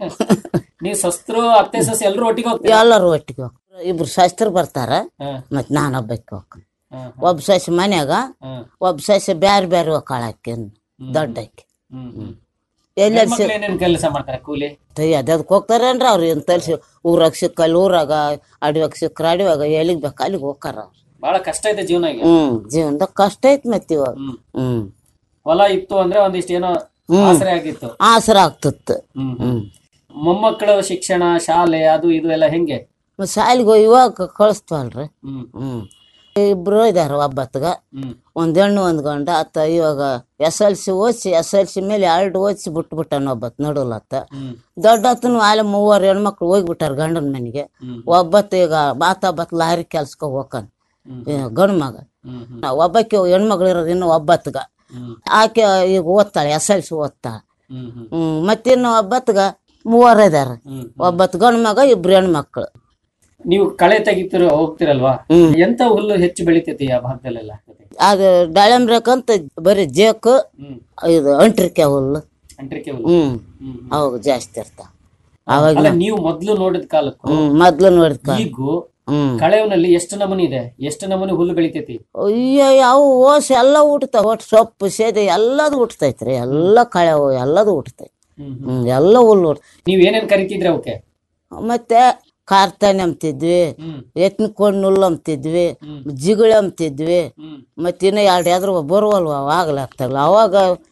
ನೀವ್ ಸಸ್ತ್ರು ಅತ್ತೆ ಸಸ್ ಎಲ್ರು ಒಟ್ಟಿಗೆ ಹೋಗ್ತೀರಾ ಎಲ್ಲರೂ ಒಟ್ಟಿಗೆ ಹೋಗ್ತಾರೆ ಇಬ್ರು ಶಾಸ್ತ್ರ ಬರ್ತಾರ ಹಾ ಮತ್ ನಾನು ಒಬ್ಬಕ್ಕೆ ಹೋಗ್ತೀನಿ ಹಾ ಒಬ್ಬ ಸಸಿ ಮನ್ಯಾಗ ಹಾ ಒಬ್ಬ ಸಸಿ ಬ್ಯಾರೆ ಬ್ಯಾರೆ ಹೋಗಾಳಕ್ಕೆ ದೊಡ್ಡಕ್ಕೆ ಹ್ಮ್ ಹ್ಮ್ ಎಲ್ಲೆಲ್ಲಿ ಹೆಣ್ಮಕ್ಳು ಏನೇನ್ ಕೆಲಸ ಮಾಡ್ತಾರೆ ಕೂಲಿ ಅದಕ್ಕೆ ಹೋಗ್ತಾರೇನ್ರಿ ಅವ್ರು ಏನ್ ತಲ್ಸಿ ಊರಾಗ ಸಿಕ್ಕಲ್ಲಿ ಊರಾಗ ಅಡಿವಾಗ ಸಿಕ್ಕ್ರ ಅಡಿವಾಗ ಎಲ್ಲಿಗ್ ಬೇಕು ಅಲ್ಲಿಗೆ ಹೋಗಾರ ಅವ್ರು ಬಹಳ ಕಷ್ಟ ಇದೆ ಜೀವನ ಈಗ ಹ್ಮ್ ಜೀವನದಾಗ ಕಷ್ಟ ಐತ್ ಮತ್ತೆ ಇವಾಗ ಹ್ಮ್ ಹ್ಮ್ ಹೊಲ ಇತ್ತು ಅಂದ್ರೆ ಒಂದಿಷ್ಟು ಏನೋ ಆಸರೆ ಆಗಿತ್ತು ಆಸರ ಆಗ್ತಿತ್ತು ಹ್ಮ್ ಹ್ಮ್ ಮೊಮ್ಮಕ್ಕಳ ಶಿಕ್ಷಣ ಶಾಲೆ ಅದು ಇದು ಎಲ್ಲ ಹೆಂಗೆ ಮತ್ತ್ ಶಾಲಿಗೆ ಹೋಗಿ ಇವಾಗ ಕಳಿಸ್ತೀವಲ್ರಿ ಹ್ಮ್ ಹ್ಮ್ ಇಬ್ರು ಇದಾರ ಒಬ್ಬತ್ಗ ಹ್ಮ್ ಒಂದ್ ಹೆಣ್ಣು ಒಂದ್ ಗಂಡ ಆತ ಇವಾಗ ಎಸ್ ಎಲ್ ಸಿ ಓದಿಸಿ ಎಸ್ ಎಲ್ ಸಿ ಮೇಲೆ ಎರಡು ಓದಿಸಿ ಬಿಟ್ಬಿಟ್ಟಾನ ಒಬ್ಬತ್ ನಡುಲತ್ತ ಹ್ಮ್ ದೊಡ್ಡತನು ಆಲೆ ಮೂವರು ಹೆಣ್ಮಕ್ಳು ಹೋಗ್ಬಿಟ್ಟಾರ ಗಂಡನ ಮನೆಗೆ ಹ್ಮ್. ಒಬ್ಬತ್ತ ಈಗ ಬಾತ ಬತ್ ಲಾರಿ ಕೆಲ್ಸಕ್ಕ ಹೋಗನ್ ಗಂಡ ಮಗ ಹ್ಮ್ ಹ್ಮ್ ನಾ ಒಬ್ಬಕ್ಕೆ ಹೆಣ್ಮಗಳು ಇರೋದು ಇನ್ನು ಒಬ್ಬತ್ಗ ಹ್ಮ್ ಆಕೆ ಈಗ ಓದ್ತಾಳೆ ಎಸ್ ಎಲ್ ಸಿ ಓದ್ತಾಳೆ ಹ್ಮ್ ಹ್ಮ್ ಹ್ಮ್ ಮತ್ತಿನ್ನು ಒಬ್ಬತ್ಗ ಮೂವರು ಇದಾರ ಹ್ಮ್ ಒಬ್ಬತ್ ಗಂಡ ಮಗ ಇಬ್ರು ಹೆಣ್ಮಕ್ಳು ನೀವು ಕಳೆ ತೆಗಿತಿರ ಹೋಗ್ತಿರಲ್ವಾ ಹ್ಮ್. ಎಂತ ಹುಲ್ಲು ಹೆಚ್ಚು ಬೆಳಿತೈತಿ ಆ ಭಾಗದಲ್ಲೆಲ್ಲ ಅದು ದಾಳಿಂಬ್ರಕ್ಕಂತ ಬರೀ ಜೇಕು ಹ್ಮ್ ಇದು ಅಂಟ್ರಿಕೆ ಹುಲ್ಲು ಅಂಟ್ರಿಕೆ ಹುಲ್ಲು ಹ್ಮ್ ಹ್ಮ್ ಅವಾಗ ಜಾಸ್ತಿ ಇರ್ತಾವ ಅವಾಗ ಅಲ್ಲ ನೀವು ಮೊದ್ಲು ನೋಡಿದ ಕಾಲಕ್ಕೂ ಹ್ಮ್ ಮೊದ್ಲು ನೋಡಿದ್ಕ ಈಗೂ ಹ್ಮ್ ಕಳೆವನಲ್ಲಿ ಎಷ್ಟು ನಮೂನಿ ಇದೆ ಎಷ್ಟು ನಮೂನಿ ಹುಲ್ಲು ಬೆಳಿತೈತಿ ಅಯ್ಯೋ ಯಾವ ಓಸ್ ಎಲ್ಲ ಉಟ್ತಾವ ಒಟ್ಟು ಸೊಪ್ಪು ಸೇದೆ ಎಲ್ಲದು ಉಟ್ತೈತ್ರಿ ಎಲ್ಲ ಕಳೆವು ಎಲ್ಲದು ಉಟ್ತೈತಿ ಹ್ಮ್ ಹ್ಮ್. ಹ್ಮ್ ಎಲ್ಲ ಹುಲ್ಲು ಉಟ್ ನೀವ್ ಏನೇನ್ ಕರಿತಿದ್ರಿ ಅವಕ್ಕೆ ಮತ್ತೆ ಕಾರ್ತಾನೆ ಅಂಬ್ತಿದ್ವಿ ಹ್ಮ್ ಎತ್ನಿಕೊಂಡು ನುಲ್ಲು ಅಂಬ್ತಿದ್ವಿ ಹ್ಮ್. ಜಿಗುಳಿ ಅಂಬ್ತಿದ್ವಿ ಹ್ಮ್ ಮತ್ತೆ ಇನ್ನ ಎರಡು ಯಾವ್ದ್ರ ಬರುವಲ್ವ ಅವಾಗಲೇ ಆಗ್ತಾಗಲ್ಲ ಅವಾಗ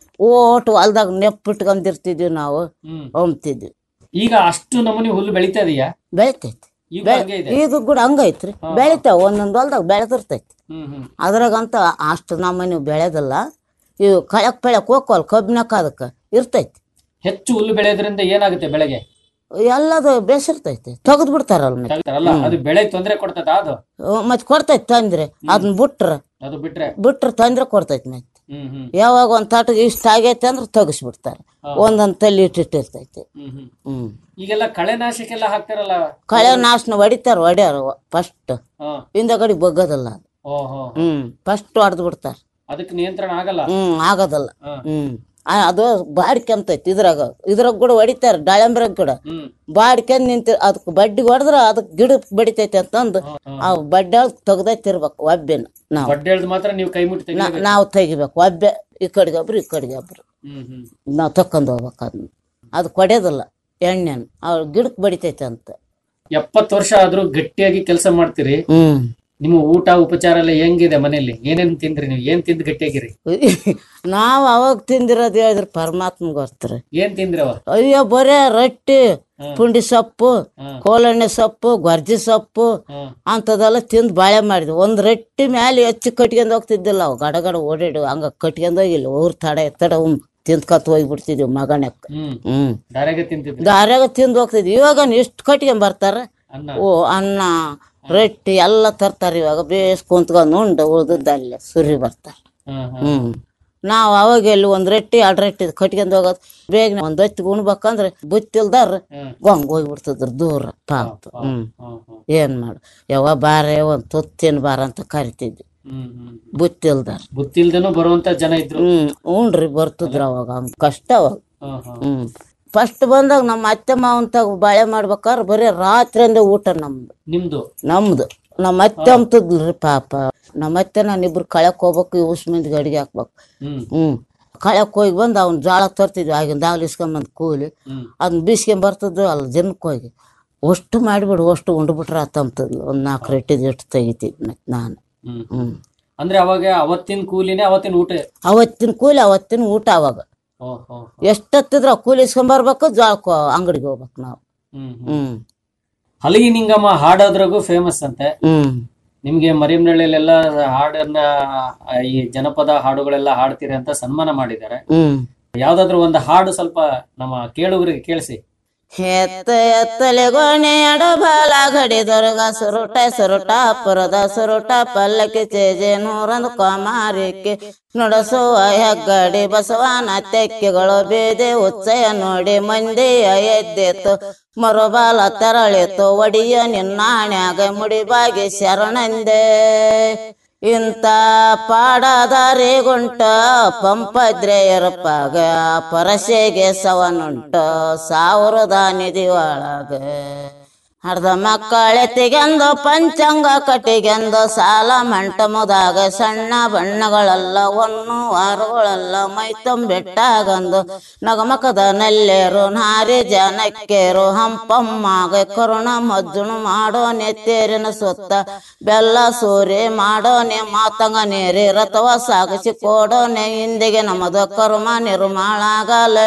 ಓಟು ಹೊಲ್ದಾಗ ನೆಪ್ಪಿಟ್ಕೊಂಡಿರ್ತಿದ್ವಿ ನಾವು ಹ್ಮ್ ಅಂಬ್ತಿದ್ವಿ ಈಗ ಅಷ್ಟು ನಮೂನಿ ಹುಲ್ಲು ಬೆಳಿತಾ ಇದೆಯಾ ಬೆಳಿತೈತಿ ಈಗ ಬೆ- ಹಂಗೆ ಇದೆ ಈಗ ಕೂಡ ಹಂಗೈತ್ರಿ ಬೆಳಿತಾವ ಒಂದೊಂದು ಹೊಲ್ದಾಗ ಬೆಳೆದಿರ್ತೈತಿ ಹ್ಮ್ ಹ್ಮ್ ಅದ್ರಾಗಂತ ಅಷ್ಟು ನಮ್ಮನೆ ಬೆಳೆದಲ್ಲ ಇವು ಕಳಕ್ ಬೆಳಕ್ ಹೋಗ್ವಲ್ ಕಬ್ಬಿನಕ ಅದಕ್ಕೆ ಇರ್ತೈತಿ ಹೆಚ್ಚು ಹುಲ್ಲು ಬೆಳೆಯೋದ್ರಿಂದ ಏನಾಗುತ್ತೆ ಬೆಳೆಗೆ ಎಲ್ಲದು ಬೇಸಿರ್ತೈತಿ ತೆಗೆದು ಬಿಡ್ತಾರಲ್ಲ ಮತ್ತೆ ತೆಗ್ದಾರಲ್ಲ ಅದು ಬೆಳೆ ತೊಂದರೆ ಕೊಡ್ತದ ಅದು ಮತ್ತೆ ಕೊಡ್ತೈತಿ ತಂದ್ರೆ ಅದನ್ನ ಬಿಟ್ರ ಅದು ಬಿಟ್ರೆ ಬಿಟ್ರ ತಂದ್ರೆ ಕೊಡ್ತೈತಿ ಮತ್ತೆ ಹ್ಮ್ ಹ್ಮ್ ಯಾವಾಗ ಒಂದ್ ತಾಟಿಗೆ ಇಷ್ಟ ಆಗೈತೆ ಅಂದ್ರೆ ತೆಗಿಸ್ಬಿಡ್ತಾರೆ ಒಂದೊಂದ್ ತಲೆ ಇಟ್ಟಿಟ್ಟಿರ್ತೈತಿ ಹ್ಮ್ ಹ್ಮ್ ಹ್ಮ್ ಈಗೆಲ್ಲ ಕಳೆನಾಶಕ್ಕೆಲ್ಲ ಹಾಕ್ತಾರಲ್ಲ ಕಳೆ ನಾಶನ ಹೊಡಿತಾರ ಹೊಡ್ಯಾರ ಫಸ್ಟ್ ಹಾ ಹಿಂದಗಡೆ ಬಗ್ಗದಲ್ಲ ಅದು ಓಹೋ ಹ್ಮ್ ಫಸ್ಟ್ ಹೊಡೆದು ಬಿಡ್ತಾರ ಅದಕ್ಕೆ ನಿಯಂತ್ರಣ ಆಗಲ್ಲ ಹ್ಮ್ ಆಗೋದಲ್ಲ ಹಾ. ಹ್ಮ್ ಆ, ಅದು ಬಾಡ್ಕೊಂತೈತಿ ಇದ್ರಾಗ ಇದ್ರಾಗ ಕೂಡ ಹೊಡಿತಾರ ದಾಳಿಂಬ್ರಾಗ ಕೂಡ ಹ್ಮ್ ಬಾಡ್ಕೊಂಡ್ ನಿಂತ ಅದಕ್ಕೆ ಬಡ್ಡಿಗೆ ಹೊಡೆದ್ರ ಅದಕ್ಕೆ ಗಿಡ ಬಡಿತೈತಿ ಅಂತಂದು ಆ ಬಡ್ಡೆ ತೆಗ್ದೈತಿರ್ಬೇಕು ಒಬ್ಬೆನ ನಾವು ಬಡ್ಡೆ ಎಳ್ದು ಮಾತ್ರ ನೀವು ಕೈ ಮುಟ್ಟಿ ತೆಗಿ ನಾ- ನಾವು ತೆಗಿಬೇಕು ಒಬ್ಬೆ ಈ ಕಡೆಗೆ ಒಬ್ರು ಈ ಕಡೆಗೆ ಒಬ್ರು ಹ್ಮ್ ಹ್ಮ್ ನಾವು ತಕ್ಕೊಂಡು ಹೋಗ್ಬೇಕು ಅದನ್ನ ಅದು ಕೊಡೋದಿಲ್ಲ ಎಣ್ಣೆನ ಅವ್ರ ಗಿಡಕ್ಕೆ ಬಡಿತೈತೆ ಅಂತ ಎಪ್ಪತ್ತು ವರ್ಷ ಆದ್ರೂ ಗಟ್ಟಿಯಾಗಿ ಕೆಲಸ ಮಾಡ್ತೀರಿ ಹ್ಮ್ ನಿಮ್ಮ ಊಟ ಉಪಚಾರ ಎಲ್ಲ ಹೆಂಗಿದೆ ಮನೆಯಲ್ಲಿ ಏನೇನ್ ತಿಂದ್ರಿ ನೀವು ಏನ್ ತಿಂದು ಗಟ್ಟಿಯಾಗಿರಿ ನಾವು ಅವಾಗ ತಿಂದಿರೋದು ಹೇಳಿದ್ರೆ ಪರಮಾತ್ಮ ಗೊತ್ತ್ರಿ ಏನ್ ತಿಂದ್ರಿ ಅವ ಅಯ್ಯೋ ಬರೇ ರೊಟ್ಟಿ ಪುಂಡಿ ಸೊಪ್ಪು ಕೋಲಣ್ಣೆ ಸೊಪ್ಪು ಗೊರ್ಜಿ ಸೊಪ್ಪು ಹ್ಮ್. ಅಂಥದ್ದೆಲ್ಲ ತಿಂದು ಬಾಳೆ ಮಾಡಿದ್ವಿ ಒಂದು ರೊಟ್ಟಿ ಮೇಲೆ ಹೆಚ್ಚು ಕಟ್ಕೊಂಡು ಹೋಗ್ತಿದ್ದಿಲ್ಲ ಅವು ಗಡ ಗಡ ಓಡಾಡಿ ಹಂಗ ಕಟ್ಕೊಂಡು ಹೋಗಿಲ್ಲ ಊರ್ ತಡ ತಡ ಉಮ್ ತಿಂದ್ಕತ್ ಹೋಗ್ಬಿಡ್ತಿದ್ವಿ ಮಗನಕ್ಕೆ ಹ್ಮ್ ಹ್ಮ್ ದಾರ್ಯಾಗ ತಿಂತಿದ್ರಿ ದಾರ್ಯಾಗ ತಿಂದು ಹೋಗ್ತಿದ್ವಿ ಇವಾಗ ಎಷ್ಟು ಕಟ್ಕೊಂಡ್ ಬರ್ತಾರ ಅನ್ನ ಓ ಅನ್ನ ರೊಟ್ಟಿ ಎಲ್ಲ ತರ್ತಾರೆ ಇವಾಗ ಬೇಸ್ ಕುಂತ್ಕೊಂಡು ಉಂಡು ಉಳ್ದದ್ದಲ್ಲೇ ಸುರಿ ಬರ್ತಾರೆ ಹ್ಮ್ ಹ್ಮ್ ಹ್ಮ್ ನಾವು ಅವಾಗ ಎಲ್ಲಿ ಒಂದ್ ರೊಟ್ಟಿ ಎರಡು ರೊಟ್ಟಿ ಕಟ್ಕೊಂಡ್ ಹೋಗೋದು ಬೇಗ ಒಂದ್ ಹೊತ್ತಿಗೆ ಉಣ್ಬೇಕಂದ್ರೆ ಬುತ್ತಿಲ್ದಾರ ಹ್ಮ್. ಗೊಂಗ್ ಹೋಗ್ಬಿಡ್ತಿದ್ರು ದೂರ ಪಾಪ ಹ್ಮ್ ಹ್ಮ್ ಹ್ಮ್ ಏನ್ ಮಾಡು ಯಾವ ಬಾರೆ ಒಂದ್ ತುತ್ತಿನ ಬಾರ ಅಂತ ಕರಿತಿದ್ವಿ ಹ್ಮ್ ಹ್ಮ್ ಬುತ್ತಿಲ್ದಾರ ಗೊತ್ತಿಲ್ದೇನೂ ಬರುವಂತ ಜನ ಇದ್ರು ಹ್ಮ್ ಉಣ್ರಿ ಬರ್ತಿದ್ರು ಅವಾಗ ಹಂಗ್ ಕಷ್ಟ ಅವಾಗ ಹ್ಮ್ ಹ್ಮ್ ಹ್ಮ್ ಫಸ್ಟ್ ಬಂದಾಗ ನಮ್ಮ ಅತ್ತೆ ಮಾವನ್ ತಗ ಬಾಳೆ ಮಾಡ್ಬೇಕಾದ್ರೆ ಬರೀ ರಾತ್ರಿಯಿಂದ ಊಟ ನಮ್ದು ನಿಮ್ದು ನಮ್ದು ನಮ್ಮ ಅತ್ತೆ ಅಂತಿದ್ಲ್ರಿ ಪಾಪ ನಮ್ಮ ಅತ್ತೆ ನಾನು ಇಬ್ರು ಕಳ್ಯಾಕ್ ಹೋಗ್ಬೇಕು ಇವ್ಸ್ ಮಂದಿಗೆ ಅಡಿಗೆ ಹಾಕ್ಬೇಕು ಹ್ಮ್ ಹ್ಮ್ ಕಳ್ಯಾಕ್ ಹೋಗಿ ಬಂದು ಅವ್ನ ಜೋಳ ತರ್ತಿದ್ವಿ ಆಗಿನ ದಾಗ್ಲಿ ಇಸ್ಕೊಂಬಂದು ಕೂಲಿ ಹ್ಮ್ ಅದನ್ನ ಬೀಸ್ಕೊಂಡ್ ಬರ್ತಿದ್ವು ಅಲ್ಲಿ ಜನಕ್ಕೆ ಹೋಗಿ ಅಷ್ಟು ಮಾಡಿಬಿಡು ಅಷ್ಟು ಉಂಡ್ಬಿಟ್ರೆ ಆತಂತದ್ಲು ಒಂದು ನಾಲ್ಕು ರೆಟ್ಟಿದ್ ಎಷ್ಟು ತೆಗಿತಿದ್ವಿ ಮತ್ತೆ ನಾನು ಹ್ಮ್ ಹ್ಮ್ ಅಂದ್ರೆ ಅವಾಗ ಅವತ್ತಿನ ಕೂಲಿನೇ ಅವತ್ತಿನ ಊಟ ಅವತ್ತಿನ ಕೂಲಿ ಅವತ್ತಿನ ಊಟ ಅವಾಗ ಓ ಹೋ ಎಷ್ಟೊತ್ತಿದ್ರ ಕೂಲಿ ಇಸ್ಕೊಂಬರ್ಬೇಕು ಜೋಳಕ್ಕೆ ಅಂಗಡಿಗೆ ಹೋಗ್ಬೇಕು ನಾವು ಹ್ಮ್ ಹ್ಮ್ ಹ್ಮ್ ಹಲಗಿ ನಿಂಗಮ್ಮ ಹಾಡೋದ್ರಾಗೂ ಫೇಮಸ್ ಅಂತೆ ಹ್ಮ್ ನಿಮ್ಗೆ ಮರಿಯಮ್ನಳ್ಳಿಲೆಲ್ಲ ಹಾಡನ್ನ ಆ, ಈ ಜನಪದ ಹಾಡುಗಳೆಲ್ಲ ಹಾಡ್ತೀರಿ ಅಂತ ಸನ್ಮಾನ ಮಾಡಿದ್ದಾರೆ ಹ್ಮ್ ಯಾವ್ದಾದ್ರು ಒಂದು ಹಾಡು ಸ್ವಲ್ಪ ನಮ್ಮ ಕೇಳುಗರಿಗೆ ಕೇಳಿಸಿ ಎತ್ತ ಎತ್ತಲೆ ಗೋಣೆ ಅಡಬಾಲ ಗಡಿ ದೊರಗ ಸುರುಟ ಸುರುಟ ಪುರದ ಸುರುಟ ಪಲ್ಲಕ್ಕಿ ಚೇಜೆ ನೂರೊಂದು ಕೊಮಾರಿಕೆ ನುಡಸುವ ಹೆಗ್ಗಡಿ ಬಸವನ ತೆಕ್ಕೆಗಳು ಬೇದೆ ಉಚ್ಚಯ ನೋಡಿ ಮಂದಿಯ ಎದ್ದೆತ್ತು ಮರುಬಾಲ ತೆರಳಿತು ಒಡಿಯ ನಿನ್ನಾಣ್ಯಾಗ ಮುಡಿಬಾಗಿ ಶರಣಂದೆ ಇಂತ ಪಾಡದಾರಿ ಗುಂಟ ಪಂಪದ್ರೆಯರಪ್ಪಾಗ ಪರಸೆಗೆ ಸವನುಂಟ ಸಾವಿರದ ನಿಧಿ ಒಳಗ ಹಡ್ದ ಮಕ್ಕಳೆತ್ತಿಗೆಂದು ಪಂಚಾಂಗ ಕಟ್ಟಿಗೆಂದು ಸಾಲ ಮಂಟಮದಾಗ ಸಣ್ಣ ಬಣ್ಣಗಳೆಲ್ಲ ಒನ್ನು ವಾರಗಳೆಲ್ಲ ಮೈ ತುಂಬಿಟ್ಟಾಗಂದು ನಗಮಕದ ನಲ್ಲೇರು ನಾರಿ ಜನಕ್ಕೇರು ಹಂಪಮ್ಮಾಗ ಕರುಣ ಮಜ್ಜುಣು ಮಾಡೋ ನೆತ್ತೇರಿನ ಸುತ್ತ ಬೆಲ್ಲ ಸೂರಿ ಮಾಡೋನೆ ಮಾತಂಗ ನೀರಿ ರಥವ ಸಾಗಿಸಿ ಕೊಡೋನೆ ಹಿಂದಿಗೆ ನಮ್ಮದು ಕರ್ಮ ನಿರ್ಮಾಳಾಗಲೇ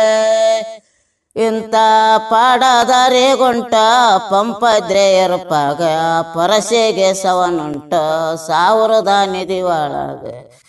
ಇಂತ ಪಾಡದಾರಿ ಗುಂಟ ಪಂಪದ್ರೆಯರಪಾಗ ಪರಸೆಗೆ ಸವನುಂಟ ಸಾವಿರದ ನಿಧಿ ಒಳಗ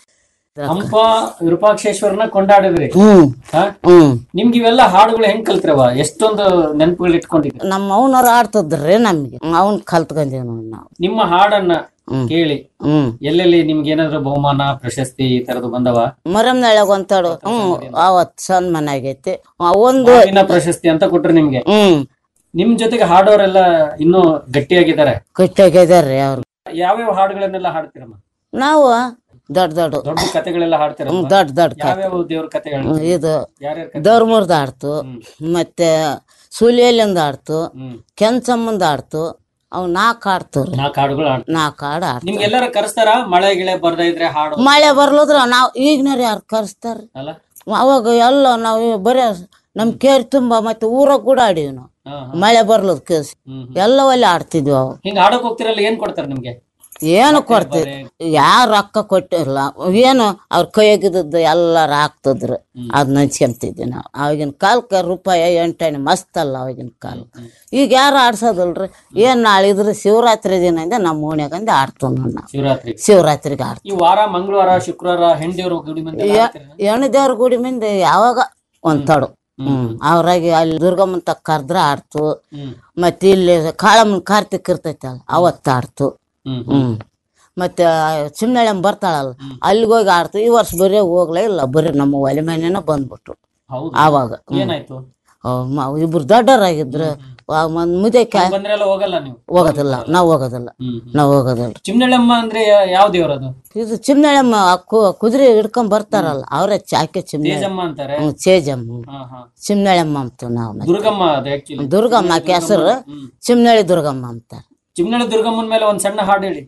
ಹಂಪ ವಿರೂಪಾಕ್ಷೇಶ್ವರನ ಕೊಂಡಾಡಿದ್ರಿ ಹ್ಮ್ ಹಾ? ಹ್ಮ್ ನಿಮ್ಗೆ ಇವೆಲ್ಲ ಹಾಡುಗಳು ಹೆಂಗ್ ಕಲ್ತ್ರವ ಎಷ್ಟೊಂದು ನೆನಪುಗಳು ಇಟ್ಕೊಂಡಿದ್ರಿ ನಮ್ಮ ಅವನವ್ರು ಆಡ್ತಿದ್ರಿ ನಮ್ಗೆ ಅವನ್ ಕಲ್ತ್ಕೊಂಡೀವಿ ನೋಡಿ ನಾವು ನಿಮ್ಮ ಹಾಡನ್ನ ಹ್ಮ್. ಕೇಳಿ ಹ್ಮ್ ಎಲ್ಲೆಲ್ಲಿ ನಿಮ್ಗೆ ಏನಾದ್ರು ಬಹುಮಾನ ಪ್ರಶಸ್ತಿ ಈ ತರದ್ದು ಬಂದವ ಮರಮ್ನಳಗ ಒಂತಾಡು ಹ್ಮ್ ಅವತ್ ಸನ್ಮಾನ ಆಗೈತಿ ಆ ಒಂದು ಮಾವಿನ ಪ್ರಶಸ್ತಿ ಅಂತ ಕೊಟ್ರು ನಿಮ್ಗೆ ಹ್ಮ್ ನಿಮ್ ಜೊತೆಗೆ ಹಾಡೋರೆಲ್ಲ ಇನ್ನೂ ಗಟ್ಟಿಯಾಗಿದ್ದಾರೆ ಕಟ್ಟಾಗಿದಾರ್ರಿ ಅವ್ರು ಯಾವ್ಯಾವ ಹಾಡುಗಳನ್ನೆಲ್ಲ ಹಾಡ್ತೀರಮ್ಮ ನಾವು ದೊಡ್ಡ ದೊಡ್ಡ ದೊಡ್ಡ ಕತೆಗಳೆಲ್ಲ ಹಾಡ್ತೀರ ಹ್ಮ್ ದೊಡ್ಡ ದೊಡ್ಡ ಕತೆ ಯಾವ್ಯಾವ ದೇವ್ರ ಕತೆಗಳು ಹ್ಮ್, ಇದು ಯಾರ್ಯಾರ ದೌರ್ಮೂರ್ದ ಆಡ್ತು ಮತ್ತೆ ಸುಲಿಯಲ್ಲಿಂದ ಆಡ್ತು ಹ್ಮ್ ಕೆಂಚಮ್ಮಂದ ಆಡ್ತು ಅವ್ ನಾಲ್ಕು ಆಡ್ತವ್ರಿ ನಾಲ್ಕು ಹಾಡುಗಳು ಹಾಡ್ ನಾಲ್ಕು ಹಾಡು ಆಡ್ತು ನಿಮ್ಗೆ ಎಲ್ಲಾರ ಕರೆಸ್ತಾರ ಮಳೆ ಗಿಳೆ ಬರ್ದ ಇದ್ರೆ ಹಾಡು ಮಳೆ ಬರ್ಲದ್ರ ನಾವು ಈಗಿನವ್ರು ಯಾರು ಕರೆಸ್ತಾರ ಅಲ್ಲ ಅವಾಗ ಎಲ್ಲ ನಾವು ಬರೀ ನಮ್ ಕೇರ್ ತುಂಬ ಮತ್ತೆ ಊರಾಗ ಕೂಡ ಆಡೀವಿ ನಾವು ಹಾ, ಹಾ. ಮಳೆ ಬರ್ಲದ್ ಕೇಸ್ ಹ್ಮ್ ಎಲ್ಲ ಒಳ್ಳೆ ಆಡ್ತಿದ್ವಿ ಅವಾಗ ಹಿಂಗ ಹಾಡಕ್ ಹೋಗ್ತಿರಲ್ಲ ಏನ್ ಕೊಡ್ತಾರೆ ನಿಮ್ಗೆ ಏನು ಕೊಡ್ತಿದ್ರು ಯಾರು ರೊಕ್ಕ ಕೊಟ್ಟಿರಲ್ಲ ಏನು ಅವ್ರ ಕೈಯಾಗಿದ್ದದ್ದು ಎಲ್ಲಾರು ಹಾಕ್ತಿದ್ರು ಅದ್ ಹಂಚ್ಕೊಂತಿದ್ವಿ ನಾವು ಆವಾಗಿನ ಕಾಲಕ್ಕೆ ರೂಪಾಯಿ ಎಂಟಣೆ ಮಸ್ತ್ ಅಲ್ಲ ಆವಾಗಿನ ಕಾಲ ಈಗ ಯಾರು ಆಡ್ಸೋದಲ್ರಿ ಏನ್ ನಾಳೆ ಇದ್ರ ಶಿವರಾತ್ರಿ ದಿನದಿಂದ ನಮ್ಮ ಓಣ್ಯಾಗಂದ ಆಡ್ತೀವಿ ನೋಡಿ ನಾವು ಶಿವರಾತ್ರಿ ಶಿವರಾತ್ರಿಗೆ ಆಡ್ತೀವಿ ಈ ವಾರ ಮಂಗಳವಾರ ಶುಕ್ರವಾರ ಹೆಂಡಿಯವರು ಗುಡಿ ಮಂದಿ ಎಲ್ಲ ಹಾಡ್ತೀರಾ? ಹೆಣ್ಣು ದೇವ್ರ ಗುಡಿ ಮುಂದೆ ಯಾವಾಗ ಒಂದ್ ತಡು ಹ್ಮ್ ಅವ್ರಾಗಿ ಅಲ್ಲಿ ದುರ್ಗಮ್ಮನ್ ತಕ್ಕ ಕರ್ದ್ರ ಆಡ್ತು ಹ್ಮ್ ಮತ್ತೆ ಇಲ್ಲಿ ಕಾಳಮ್ಮನ್ ಕಾರ್ತಿಕ್ ಇರ್ತೈತಲ್ಲ ಅವತ್ತು ಆಡ್ತು ಹ್ಮ್ ಹ್ಮ್ ಮತ್ತೆ ಚಿಮ್ನಳ್ಳಿ ಬರ್ತಾಳಲ್ಲ ಅಲ್ಲಿಗೆ ಹೋಗಿ ಆಡ್ತು ಈ ವರ್ಷ ಬರೀ ಹೋಗ್ಲೇ ಇಲ್ಲ ಬರೀ ನಮ್ಮ ಒಲೆ ಮನೆನ ಬಂದ್ಬಿಟ್ರು ಹೌದು ಆವಾಗ ಹ್ಮ್. ಏನಾಯ್ತು ಅವ್ ಮ- ಇಬ್ರು ದೊಡ್ಡವರಾಗಿದ್ರು ಒಂದ್ ಮುದೆ ಬಂದ್ರೆಲ್ಲ ಹೋಗಲ್ಲ ನೀವು ಹೋಗೋದಿಲ್ಲ ನಾವ್ ಹೋಗೋದಿಲ್ಲ ಹ್ಮ್ ನಾವ್ ಹೋಗೋದಿಲ್ಲ ಚಿಮ್ನಳ್ಳಮ್ಮ ಅಂದ್ರೆ ಯಾ- ಯಾವ ದೇವ್ರದು ಇದು ಚಿಮ್ನಳಮ್ಮ ಕುದುರೆ ಹಿಡ್ಕೊಂಡ್ ಬರ್ತಾರಲ್ಲ ಅವ್ರ ಚಾಕೆ ಚಿಮ್ನಳ್ಳಿ ತೇಜಮ್ಮ ಅಂತಾರೆ ಹ್ಮ್ ಚೇಜಮ್ಮ ಹಾ ಹಾ ಚಿಮ್ನಳಮ್ಮ ಅಂತ ನಾವು ಮತ್ತೆ. ದುರ್ಗಮ್ಮ ಅದು ಆಕ್ಚುಲಿ ದುರ್ಗಮ್ಮ ಆಕೆ ಹೆಸರು ಹ್ಮ್ ಚಿಮ್ನಳ್ಳಿ ದುರ್ಗಮ್ಮ ಅಂತಾರೆ ಚಿಮ್ನಳ್ಳಿ ದುರ್ಗಮ್ಮನ ಮೇಲೆ ಒಂದ್ ಸಣ್ಣ ಹಾಡು ಹೇಳಿ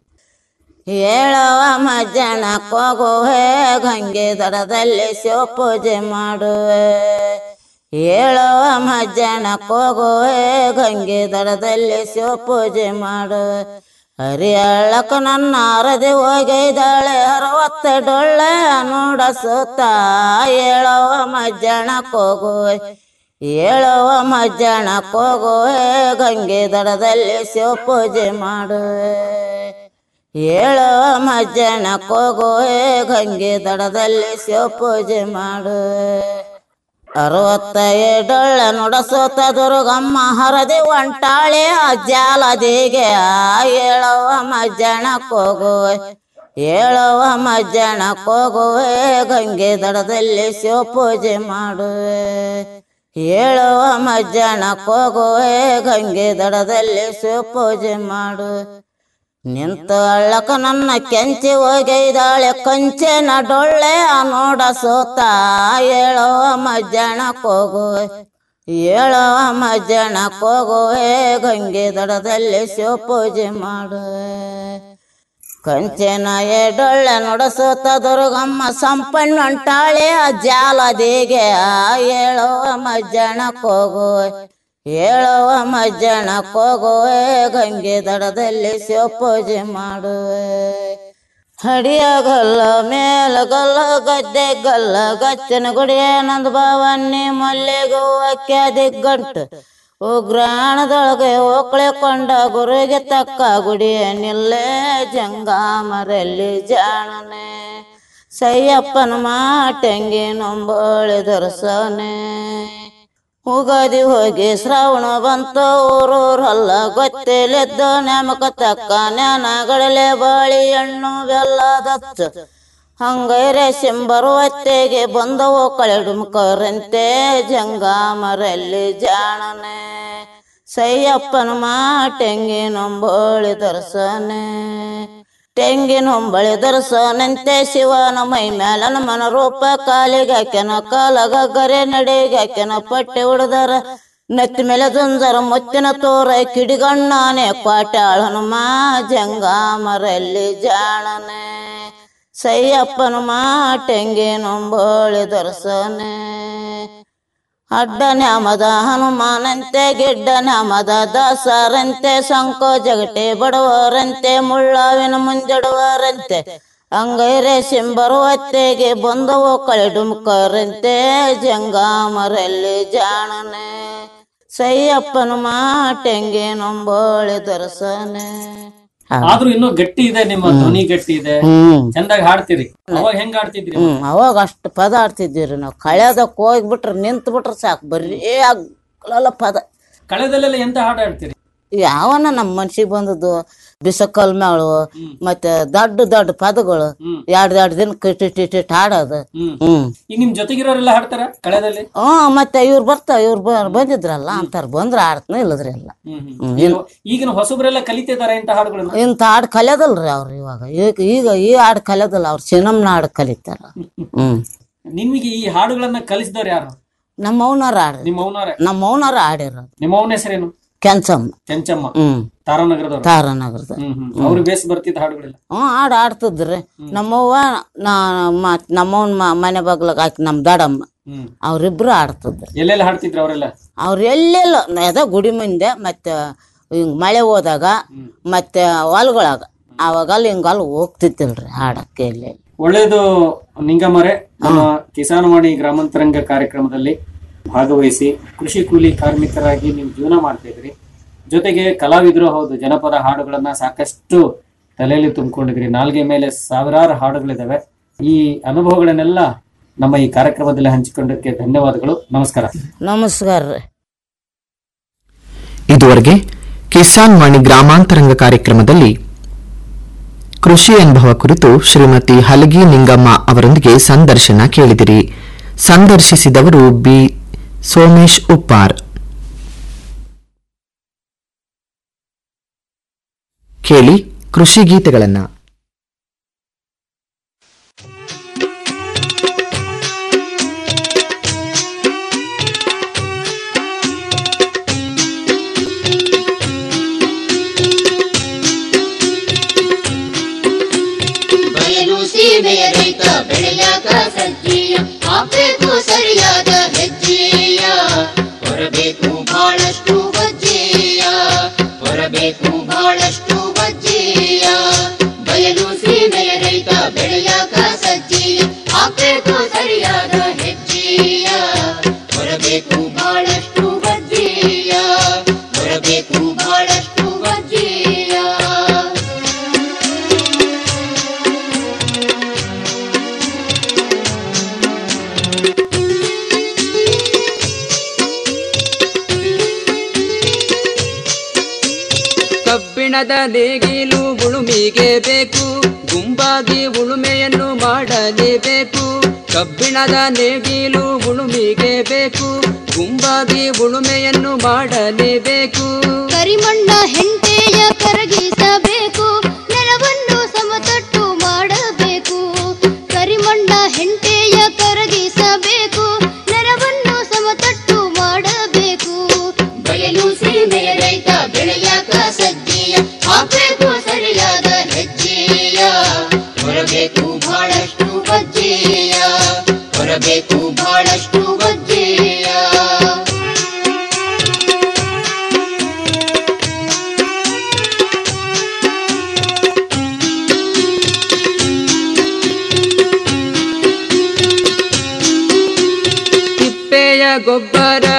ಹೇಳವ ಮಜ್ಜನ ಕೋಗುವೆ ಗಂಗೆ ದಡದಲ್ಲಿ ಶಿವ ಪೂಜೆ ಮಾಡುವೆ ಹೇಳವ ಮಜ್ಜನ ಕೋಗುವೆ ಗಂಗೆ ದಡದಲ್ಲಿ ಶಿವ ಪೂಜೆ ಮಾಡುವೆ ಹರಿಯಳ್ಳಕ ನನ್ನ ಅರದೆ ಹೋಗಿದ್ದಾಳೆ ಅರವತ್ತ ಡೊಳ್ಳೆ ನೋಡ ಸುತ್ತ ಹೇಳವ ಮಜ್ಜನ ಕೋಗುವೆ ಹೇಳುವ ಮಜ್ಜನ ಕೋಗುವೆ ಗಂಗೆ ದಡದಲ್ಲಿ ಶಿವ ಪೂಜೆ ಮಾಡುವೆ ಹೇಳುವ ಮಜ್ಜನ ಕೋಗುವೆ ಗಂಗೆ ದಡದಲ್ಲಿ ಶಿವ ಪೂಜೆ ಮಾಡುವೆ ಅರವತ್ತ ಏಡೊಳ್ಳ ನುಡಸೋತ ದುರ್ಗಮ್ಮ ಹರದಿ ಒಂಟಾಳೆ ಅಜ್ಜಾಲದಿಗೆ ಹೇಳುವ ಮಜ್ಜನ ಕೋಗುವೆ ಹೇಳುವ ಮಜ್ಜನ ಕೋಗುವೆ ಗಂಗೆ ದಡದಲ್ಲಿ ಶಿವ ಪೂಜೆ ಮಾಡುವೆ ಹೇಳುವ ಮಜ್ಜನ ಕೋಗುವೆ ಗಂಗೆ ದಡದಲ್ಲಿ ಶಿವ ಪೂಜೆ ಮಾಡುವೆ ನಿಂತ ಅಳ್ಳಕ ನನ್ನ ಕೆಂಚಿ ಹೋಗಿದ್ದಾಳೆ ಕಂಚೆ ನಡೊಳ್ಳೆ ನೋಡ ಸೋತ ಹೇಳುವ ಮಜ್ಜನ ಕೋಗುವೆ ಹೇಳವ ಮಜ್ಜನ ಹೋಗುವೆ ಗಂಗೆ ದಡದಲ್ಲಿ ಶಿವಪೂಜೆ ಮಾಡುವೆ ಕಂಚನ ಎಡೊಳ್ಳೆ ನುಡಸುತ್ತ ದುರ್ಗಮ್ಮ ಸಂಪಣ್ಣೊಂಟಾಳೆ ಜಾಲದಿಗೆ ಹೇಳುವ ಮಜ್ಜನ ಹೋಗುವೆ ಹೇಳುವ ಮಜ್ಜನ ಹೋಗುವೆ ಗಂಗೆ ದಡದಲ್ಲಿ ಶಿವಪೂಜೆ ಮಾಡುವೆ ಹಡಿಯಗಲ್ಲ ಮೇಲಗಲ್ಲ ಗದ್ದೆ ಗಲ್ಲ ಗಚ್ಚನ ಗುಡಿಯ ನಂದ ಭಾವನ್ನಿ ಮಲ್ಲಿಗೂ ಅಕ್ಯಾದಿ ಗಂಟು ಉಗ್ರಾಣದೊಳಗೆ ಓಕಳೆಕೊಂಡ ಗುರುಗೆ ತಕ್ಕ ಗುಡಿಯ ನಿಲ್ಲೇ ಜಂಗಾಮರಲ್ಲಿ ಜಾಣನೆ ಸಯ್ಯಪ್ಪನ ಮಾಟಂಗಿ ನಂಬೋಳಿ ದೊರಸನೆ ಉಗಾದಿ ಹೋಗಿ ಶ್ರಾವಣ ಬಂತು ಊರೂರಲ್ಲ ಗೊತ್ತಿಲ್ಲದ್ದು ನೇಮಕ ತಕ್ಕ ಜ್ಞಾನಗಳಲೆ ಬಾಳಿ ಹಣ್ಣು ಬೆಲ್ಲದಚ್ಚ ಹಂಗೈರೆ ಸಿಂಬರುವತ್ತೆಗೆ ಬಂದವು ಕಳೆಡುಮಕರಂತೆ ಜಂಗಾಮರಲ್ಲಿ ಜಾಣನೆ ಸಯ್ಯಪ್ಪನ ಮಾಟೆಂಗಿ ನಂಬೋಳಿ ದರ್ಶನೆ ತೆಂಗಿನ ಹೊಂಬಳಿ ದರ್ಶನಂತೆ ಶಿವನ ಮೈ ಮೇಲನ ಮನ ರೂಪ ಕಾಲಿಗೆ ಹಾಕ್ಯನ ಕಾಲಗ ಗರೆ ನಡಿಗೆ ಹಾಕ್ಯನ ಪಟ್ಟೆ ಉಡ್ದರ ನೆತ್ತಿ ಮೇಲೆ ಜುಂಜರ ಮುತ್ತಿನ ತೋರ ಕಿಡಿಗಣ್ಣಾನೆ ಕ್ವಾಟ್ಯಾಳ ಹನುಮ ಜಂಗಾಮರಲ್ಲಿ ಜಾಣನೆ ಸಯ್ಯಪ್ಪನ ಮಾಟೆಂಗಿ ನಂಬೋಳಿ ದರ್ಶನೆ ಅಡ್ಡ ನ್ಯಾಮದ ಹನುಮಾನಂತೆ ಗಿಡ್ಡ ನ್ಯಾಮದ ದಾಸರಂತೆ ಸಂಕೋ ಜಗಟೆ ಬಡವರಂತೆ ಮುಳ್ಳಾವಿನ ಮುಂಜಡುವರಂತೆ ಅಂಗೈರೆ ಸಿಂಬರುವತ್ತೆಗೆ ಬಂದವು ಕಳೆಡುಮುಖರಂತೆ ಜಂಗಾಮರಲ್ಲಿ ಜಾಣನೆ ಸಯ್ಯಪ್ಪನ ಮಾಟೆಂಗೆ ನಂಬೋಳಿ ದರ್ಶನೆ ಆದ್ರೂ ಇನ್ನೂ ಗಟ್ಟಿ ಇದೆ ನಿಮ್ಮ ಧ್ವನಿ ಗಟ್ಟಿ ಇದೆ ಹ್ಮ್ ಚಂದಾಗಿ ಹಾಡ್ತೀರಿ ಅವಾಗ ಹೆಂಗ್ ಹಾಡ್ತಿದ್ರಿ ಹ್ಮ್ ಅವಾಗ ಅಷ್ಟು ಪದ ಆಡ್ತಿದ್ದೀವ್ರಿ ನಾವು ಕಳ್ಯದಕ್ ಹೋಗ್ಬಿಟ್ರೆ ನಿಂತು ಬಿಟ್ರೆ ಸಾಕು ಬರೀ ಆಗ್ಲಲ್ಲ ಪದ ಕಳೆದಲ್ಲೆಲ್ಲ ಎಂತ ಹಾಡು ಹಾಡ್ತೀರಿ ಯಾವನ ನಮ್ಮ ಮನ್ಸಿಗೆ ಬಂದದ್ದು ಬಿಸಕಲ್ ಮೇಳು ಮತ್ತೆ ದೊಡ್ಡ ದೊಡ್ಡ ಪದಗಳು ಎರಡ್ ಎರಡ್ ದಿನ ಕಿಟ್ಟಿಟ್ಟಿಟ್ಟು ಹಾಡೋದು ಹ್ಮ್ ಹ್ಮ್ ಈಗ ನಿಮ್ ಜೊತೆಗಿರೋರೆಲ್ಲ ಹಾಡ್ತಾರ ಕಳೆದಲ್ಲಿ ಹ್ಮ್ ಮತ್ತೆ ಇವ್ರು ಬರ್ತಾವ ಇವ್ರು ಬಂದಿದ್ರಲ್ಲ ಅಂತಾರ ಬಂದ್ರ ಆಡ್ತಾನೆ ಇಲ್ಲದ್ರಿ ಎಲ್ಲ ಹ್ಮ್ ಹ್ಮ್. ಈಗ- ಈಗಿನ ಹೊಸಬ್ರೆಲ್ಲ ಕಲಿತಿದ್ದಾರೆ ಇಂತ ಹಾಡುಗಳನ್ನ ಇಂಥ ಹಾಡ್ ಕಲಿಯೋದಲ್ರಿ ಅವ್ರು ಇವಾಗ ಈಗ ಈಗ ಈ ಹಾಡ್ ಕಲಿಯೋದಲ್ಲ ಅವ್ರು ಚಿನ್ನಮ್ನ ಹಾಡ್ ಕಲಿತಾರ ಹ್ಮ್ ನಿಮಗೆ ಈ ಹಾಡುಗಳನ್ನ ಕಲಿಸಿದವ್ರು ಯಾರು ನಮ್ಮ ಮೌನಾರ ಹಾಡ್ರಿ ನಿಮ್ಮ ಅವನವರೇ ನಮ್ಮ ಮೌನಾರ ಹಾಡಿರೋದು ನಿಮ್ಮ ಅವನ ಹೆಸರೇನು ಕೆಂಚಮ್ಮ ಕೆಂಚಮ್ಮ ಹ್ಮ್ ತಾರಾನಗರದವ್ರು ತಾರಾನಗರದ ಹ್ಮ್ ಹ್ಮ್ ಅವ್ರು ಬೇಸ್ ಬರ್ತಿದ್ದ ಹಾಡುಗಳೆಲ್ಲ ಹ್ಞೂ ಹಾಡು ಆಡ್ತಿದ್ರಿ ನಮ್ಮವ್ವ ನಾ ಮ- ನಮ್ಮವ್ನ ಮ- ಮನೆ ಬಾಗ್ಲಾಗ ಹಾಕಿ ನಮ್ಮ ದಡಮ್ಮ ಹ್ಮ್ ಅವ್ರಿಬ್ರು ಆಡ್ತಿದ್ರು ಎಲ್ಲೆಲ್ಲ ಹಾಡ್ತಿದ್ರು ಅವರೆಲ್ಲ ಅವ್ರು ಎಲ್ಲೆಲ್ಲ ಅದ ಗುಡಿ ಮುಂದೆ ಮತ್ತೆ ಹಿಂಗ್ ಮಳೆ ಹೋದಾಗ ಮತ್ತೆ ಹೊಲ್ಗೊಳಗ ಅವಾಗಲ್ಲಿ ಹಿಂಗಲ್ಲಿ ಹೋಗ್ತಿದ್ದಿಲ್ರಿ ಹಾಡಕ್ಕೆ ಎಲ್ಲೆಲ್ಲಿ ಒಳ್ಳೇದು ನಿಂಗಮರೆ ನಮ್ಮ ಕಿಸಾನವಾಣಿ ಗ್ರಾಮಾಂತರಂಗ ಕಾರ್ಯಕ್ರಮದಲ್ಲಿ ಭಾಗವಹಿಸಿ ಕೃಷಿ ಕೂಲಿ ಕಾರ್ಮಿಕರಾಗಿ ನೀವು ಜೀವನ ಮಾಡ್ತಾ ಇದ್ರಿ ಜೊತೆಗೆ ಕಲಾವಿದರು ಹೌದು ಜನಪದ ಹಾಡುಗಳನ್ನ ಸಾಕಷ್ಟು ತಲೆಯಲ್ಲಿ ತುಂಬಿಕೊಂಡಿದ್ರಿ ನಾಲ್ಗೆ ಮೇಲೆ ಸಾವಿರಾರು ಹಾಡುಗಳಿದಾವೆ ಈ ಅನುಭವಗಳನ್ನೆಲ್ಲ ನಮ್ಮ ಈ ಕಾರ್ಯಕ್ರಮದಲ್ಲಿ ಹಂಚಿಕೊಂಡಕ್ಕೆ ಧನ್ಯವಾದಗಳು ನಮಸ್ಕಾರ ನಮಸ್ಕಾರ ರೀ ಇದುವರೆಗೆ ಕಿಸಾನ್ ವಾಣಿ ಗ್ರಾಮಾಂತರಂಗ ಕಾರ್ಯಕ್ರಮದಲ್ಲಿ ಕೃಷಿ ಅನುಭವ ಕುರಿತು ಶ್ರೀಮತಿ ಹಲಗಿ ನಿಂಗಮ್ಮ ಅವರೊಂದಿಗೆ ಸಂದರ್ಶನ ಕೇಳಿದಿರಿ ಸಂದರ್ಶಿಸಿದವರು ಬಿ ಸೋಮೇಶ್ ಉಪ್ಪಾರ್ ಕೇಳಿ ಕೃಷಿ ಗೀತೆಗಳನ್ನ ಬಯಲು ಸೀಮೆಯ ರೈತ ಬೆಳೆಯಾಗ ಸಜ್ಜೀಯ ಹಾಕ್ಬೇಕು ಸರಿಯಾದ ಹೆಜ್ಜೆಯ ಹೊರಬೇಕು ಬಹಳಷ್ಟು ಬಜ್ಜೆಯ ಹೊರಬೇಕು ಬಹಳಷ್ಟು ಬಜ್ಜೆಯ ಬಯಲು ಸೀಮೆಯ ರೈತ ಬೆಳೆಯಾಗ ಸಜ್ಜೀಯ ಹಾಕ್ಬೇಕು ಸರಿಯಾದ ಹೆಜ್ಜೆಯ ಹೊರಬೇಕು ಬಹಳಷ್ಟು ಬಜ್ಜೆಯ ಹೊರಬೇಕು ಬಹಳಷ್ಟು ಬಜ್ಜೆಯ ಕಬ್ಬಿಣದ ನೇಗಿಲು ಉಳುಮಿಗೆ ಬೇಕು ಗುಂಪಾಗಿ ಉಳುಮೆಯನ್ನು ಮಾಡಲೇಬೇಕು ಕಬ್ಬಿಣದ ನೇಗಿಲು ಉಳುಮಿಗೆ ಬೇಕು ಗುಂಪಾಗಿ ಉಳುಮೆಯನ್ನು ಮಾಡಲೇಬೇಕು ಕರಿಮಣ್ಣ ಹೆಂಟೆಯ ಕರಗಿಸಬೇಕು ನೆಲವನ್ನು ಸಮತಟ್ಟು ಮಾಡಬೇಕು ಕರಿಮಣ್ಣ ಹೆಂಟೆಯ ಕರಗಿಸಬೇಕು ನೆಲವನ್ನು ಸಮತಟ್ಟು ಮಾಡಬೇಕು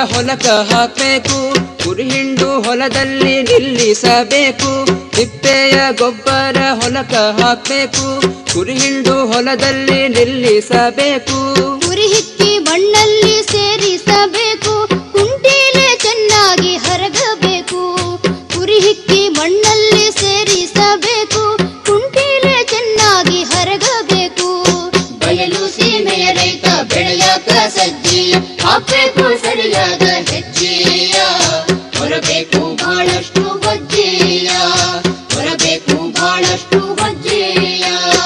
ಹೊಲಕ ಹಾಕಬೇಕು ಕುರಿ ಹಿಂಡು ಹೊಲದಲ್ಲಿ ನಿಲ್ಲಿಸಬೇಕು ತಿಪ್ಪೆಯ ಗೊಬ್ಬರ ಹೊಲಕ ಹಾಕಬೇಕು ಕುರಿ ಹಿಂಡು ಹೊಲದಲ್ಲಿ ನಿಲ್ಲಿಸಬೇಕು ಕುರಿ ಹಿಕ್ಕಿ ಮಣ್ಣಲ್ಲಿ ಸೇರಿಸಬೇಕು ಕುಂಟೀಲೆ ಚೆನ್ನಾಗಿ ಹರಗಬೇಕು ಕುರಿ ಹಿಕ್ಕಿ ಮಣ್ಣಲ್ಲಿ ಸೇರಿಸಬೇಕು ಕುಂಟೀಲೆ ಚೆನ್ನಾಗಿ ಹರಗಬೇಕು ಬಯಲು ಸೀಮೆಯ ರೈತ ಬೆಳೆಯಾಕ ಸಜ್ಜಿಯ ಹಾಕ್ಬೇಕು ಸರಿಯಾದ ಹೆಜ್ಜೆಯ ಹೊರಬೇಕು ಬಹಳಷ್ಟು ಬಜ್ಜೆಯ ಹೊರಬೇಕು ಬಹಳಷ್ಟು ಬಜ್ಜೆಯ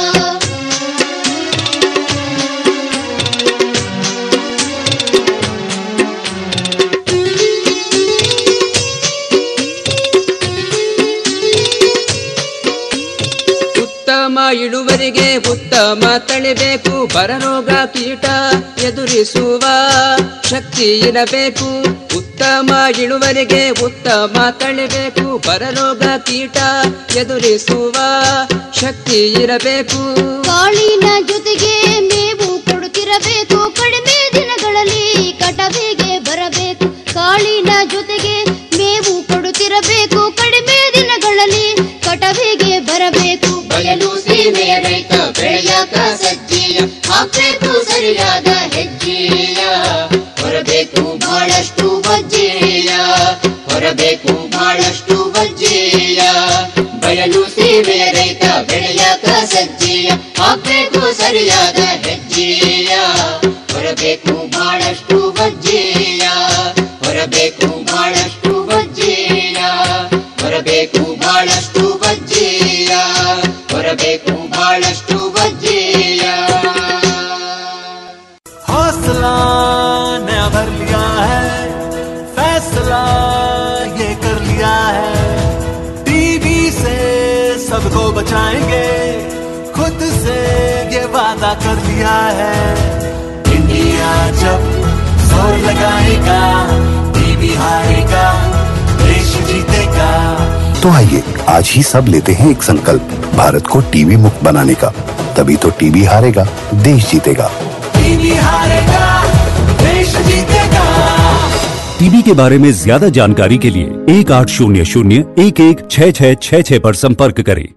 ಉತ್ತಮ ಇಳುವರಿಗೆ ಉತ್ತಮ ತಳಿಬೇಕು ಬರರೋಗ ಕೀಟ ಎದುರಿಸುವ ಶಕ್ತಿ ಇರಬೇಕು ಉತ್ತಮ ಇಳುವರಿಗೆ ಉತ್ತಮ ತಳಿಬೇಕು ಬರರೋಗ ಕೀಟ ಎದುರಿಸುವ ಶಕ್ತಿ ಇರಬೇಕು ಕಾಳಿನ ಜೊತೆಗೆ ಮೇವು ಕೊಡುತ್ತಿರಬೇಕು ಕಡಿಮೆ ದಿನಗಳಲ್ಲಿ ಕಟವಿಗೆ ಬರಬೇಕು ಕಾಳಿನ ಜೊತೆಗೆ ಮೇವು ಕೊಡುತ್ತಿರಬೇಕು ಕಡಿಮೆ ದಿನಗಳಲ್ಲಿ ಕಟವಿಗೆ ಬರಬೇಕು ಬಯಲು ಸೀಮೆಯ ರೈತ ಬೆಳೆಯಾಕ ಸಜ್ಜಿಯ ಹಾಕ್ಬೇಕು ಸರಿಯಾದ ಹೆಜ್ಜೆಯ ಹೊರಬೇಕು ಬಹಳಷ್ಟು ಬಜ್ಜೆಯ ಹೊರಬೇಕು ಬಹಳಷ್ಟು ಬಜ್ಜೆಯ ಬಯಲು ಸೀಮೆಯ ರೈತ ಬೆಳೆಯಾಕ ಸಜ್ಜಿಯ ಹಾಕ್ಬೇಕು ಸರಿಯಾದ ಹೆಜ್ಜೆಯ ಹೊರಬೇಕು ಬಹಳಷ್ಟು ಬಜ್ಜೆಯ ಹೊರಬೇಕು ಬಹಳಷ್ಟು ಬಜ್ಜೆಯ ಹೊರಬೇಕು ಬಹಳಷ್ಟು ಬಜ್ಜೆಯ ಹೊರಬೇಕು ಬಹಳಷ್ಟು ಬಜ್ಜೆಯ हौसला नया भर लिया है फैसला ये कर लिया है टीवी से सबको बचाएंगे खुद से ये वादा कर लिया है इंडिया जब जोर लगाएगा टीवी हारेगा देश जीतेगा तो आइए आज ही सब लेते हैं एक संकल्प भारत को टीवी मुक्त बनाने का तभी तो टीवी हारेगा देश जीतेगा टीवी हारेगा देश जीतेगा टीबी के बारे में ज्यादा जानकारी के लिए एक आठ शून्य शून्य एक एक छः छः छः छः पर संपर्क करें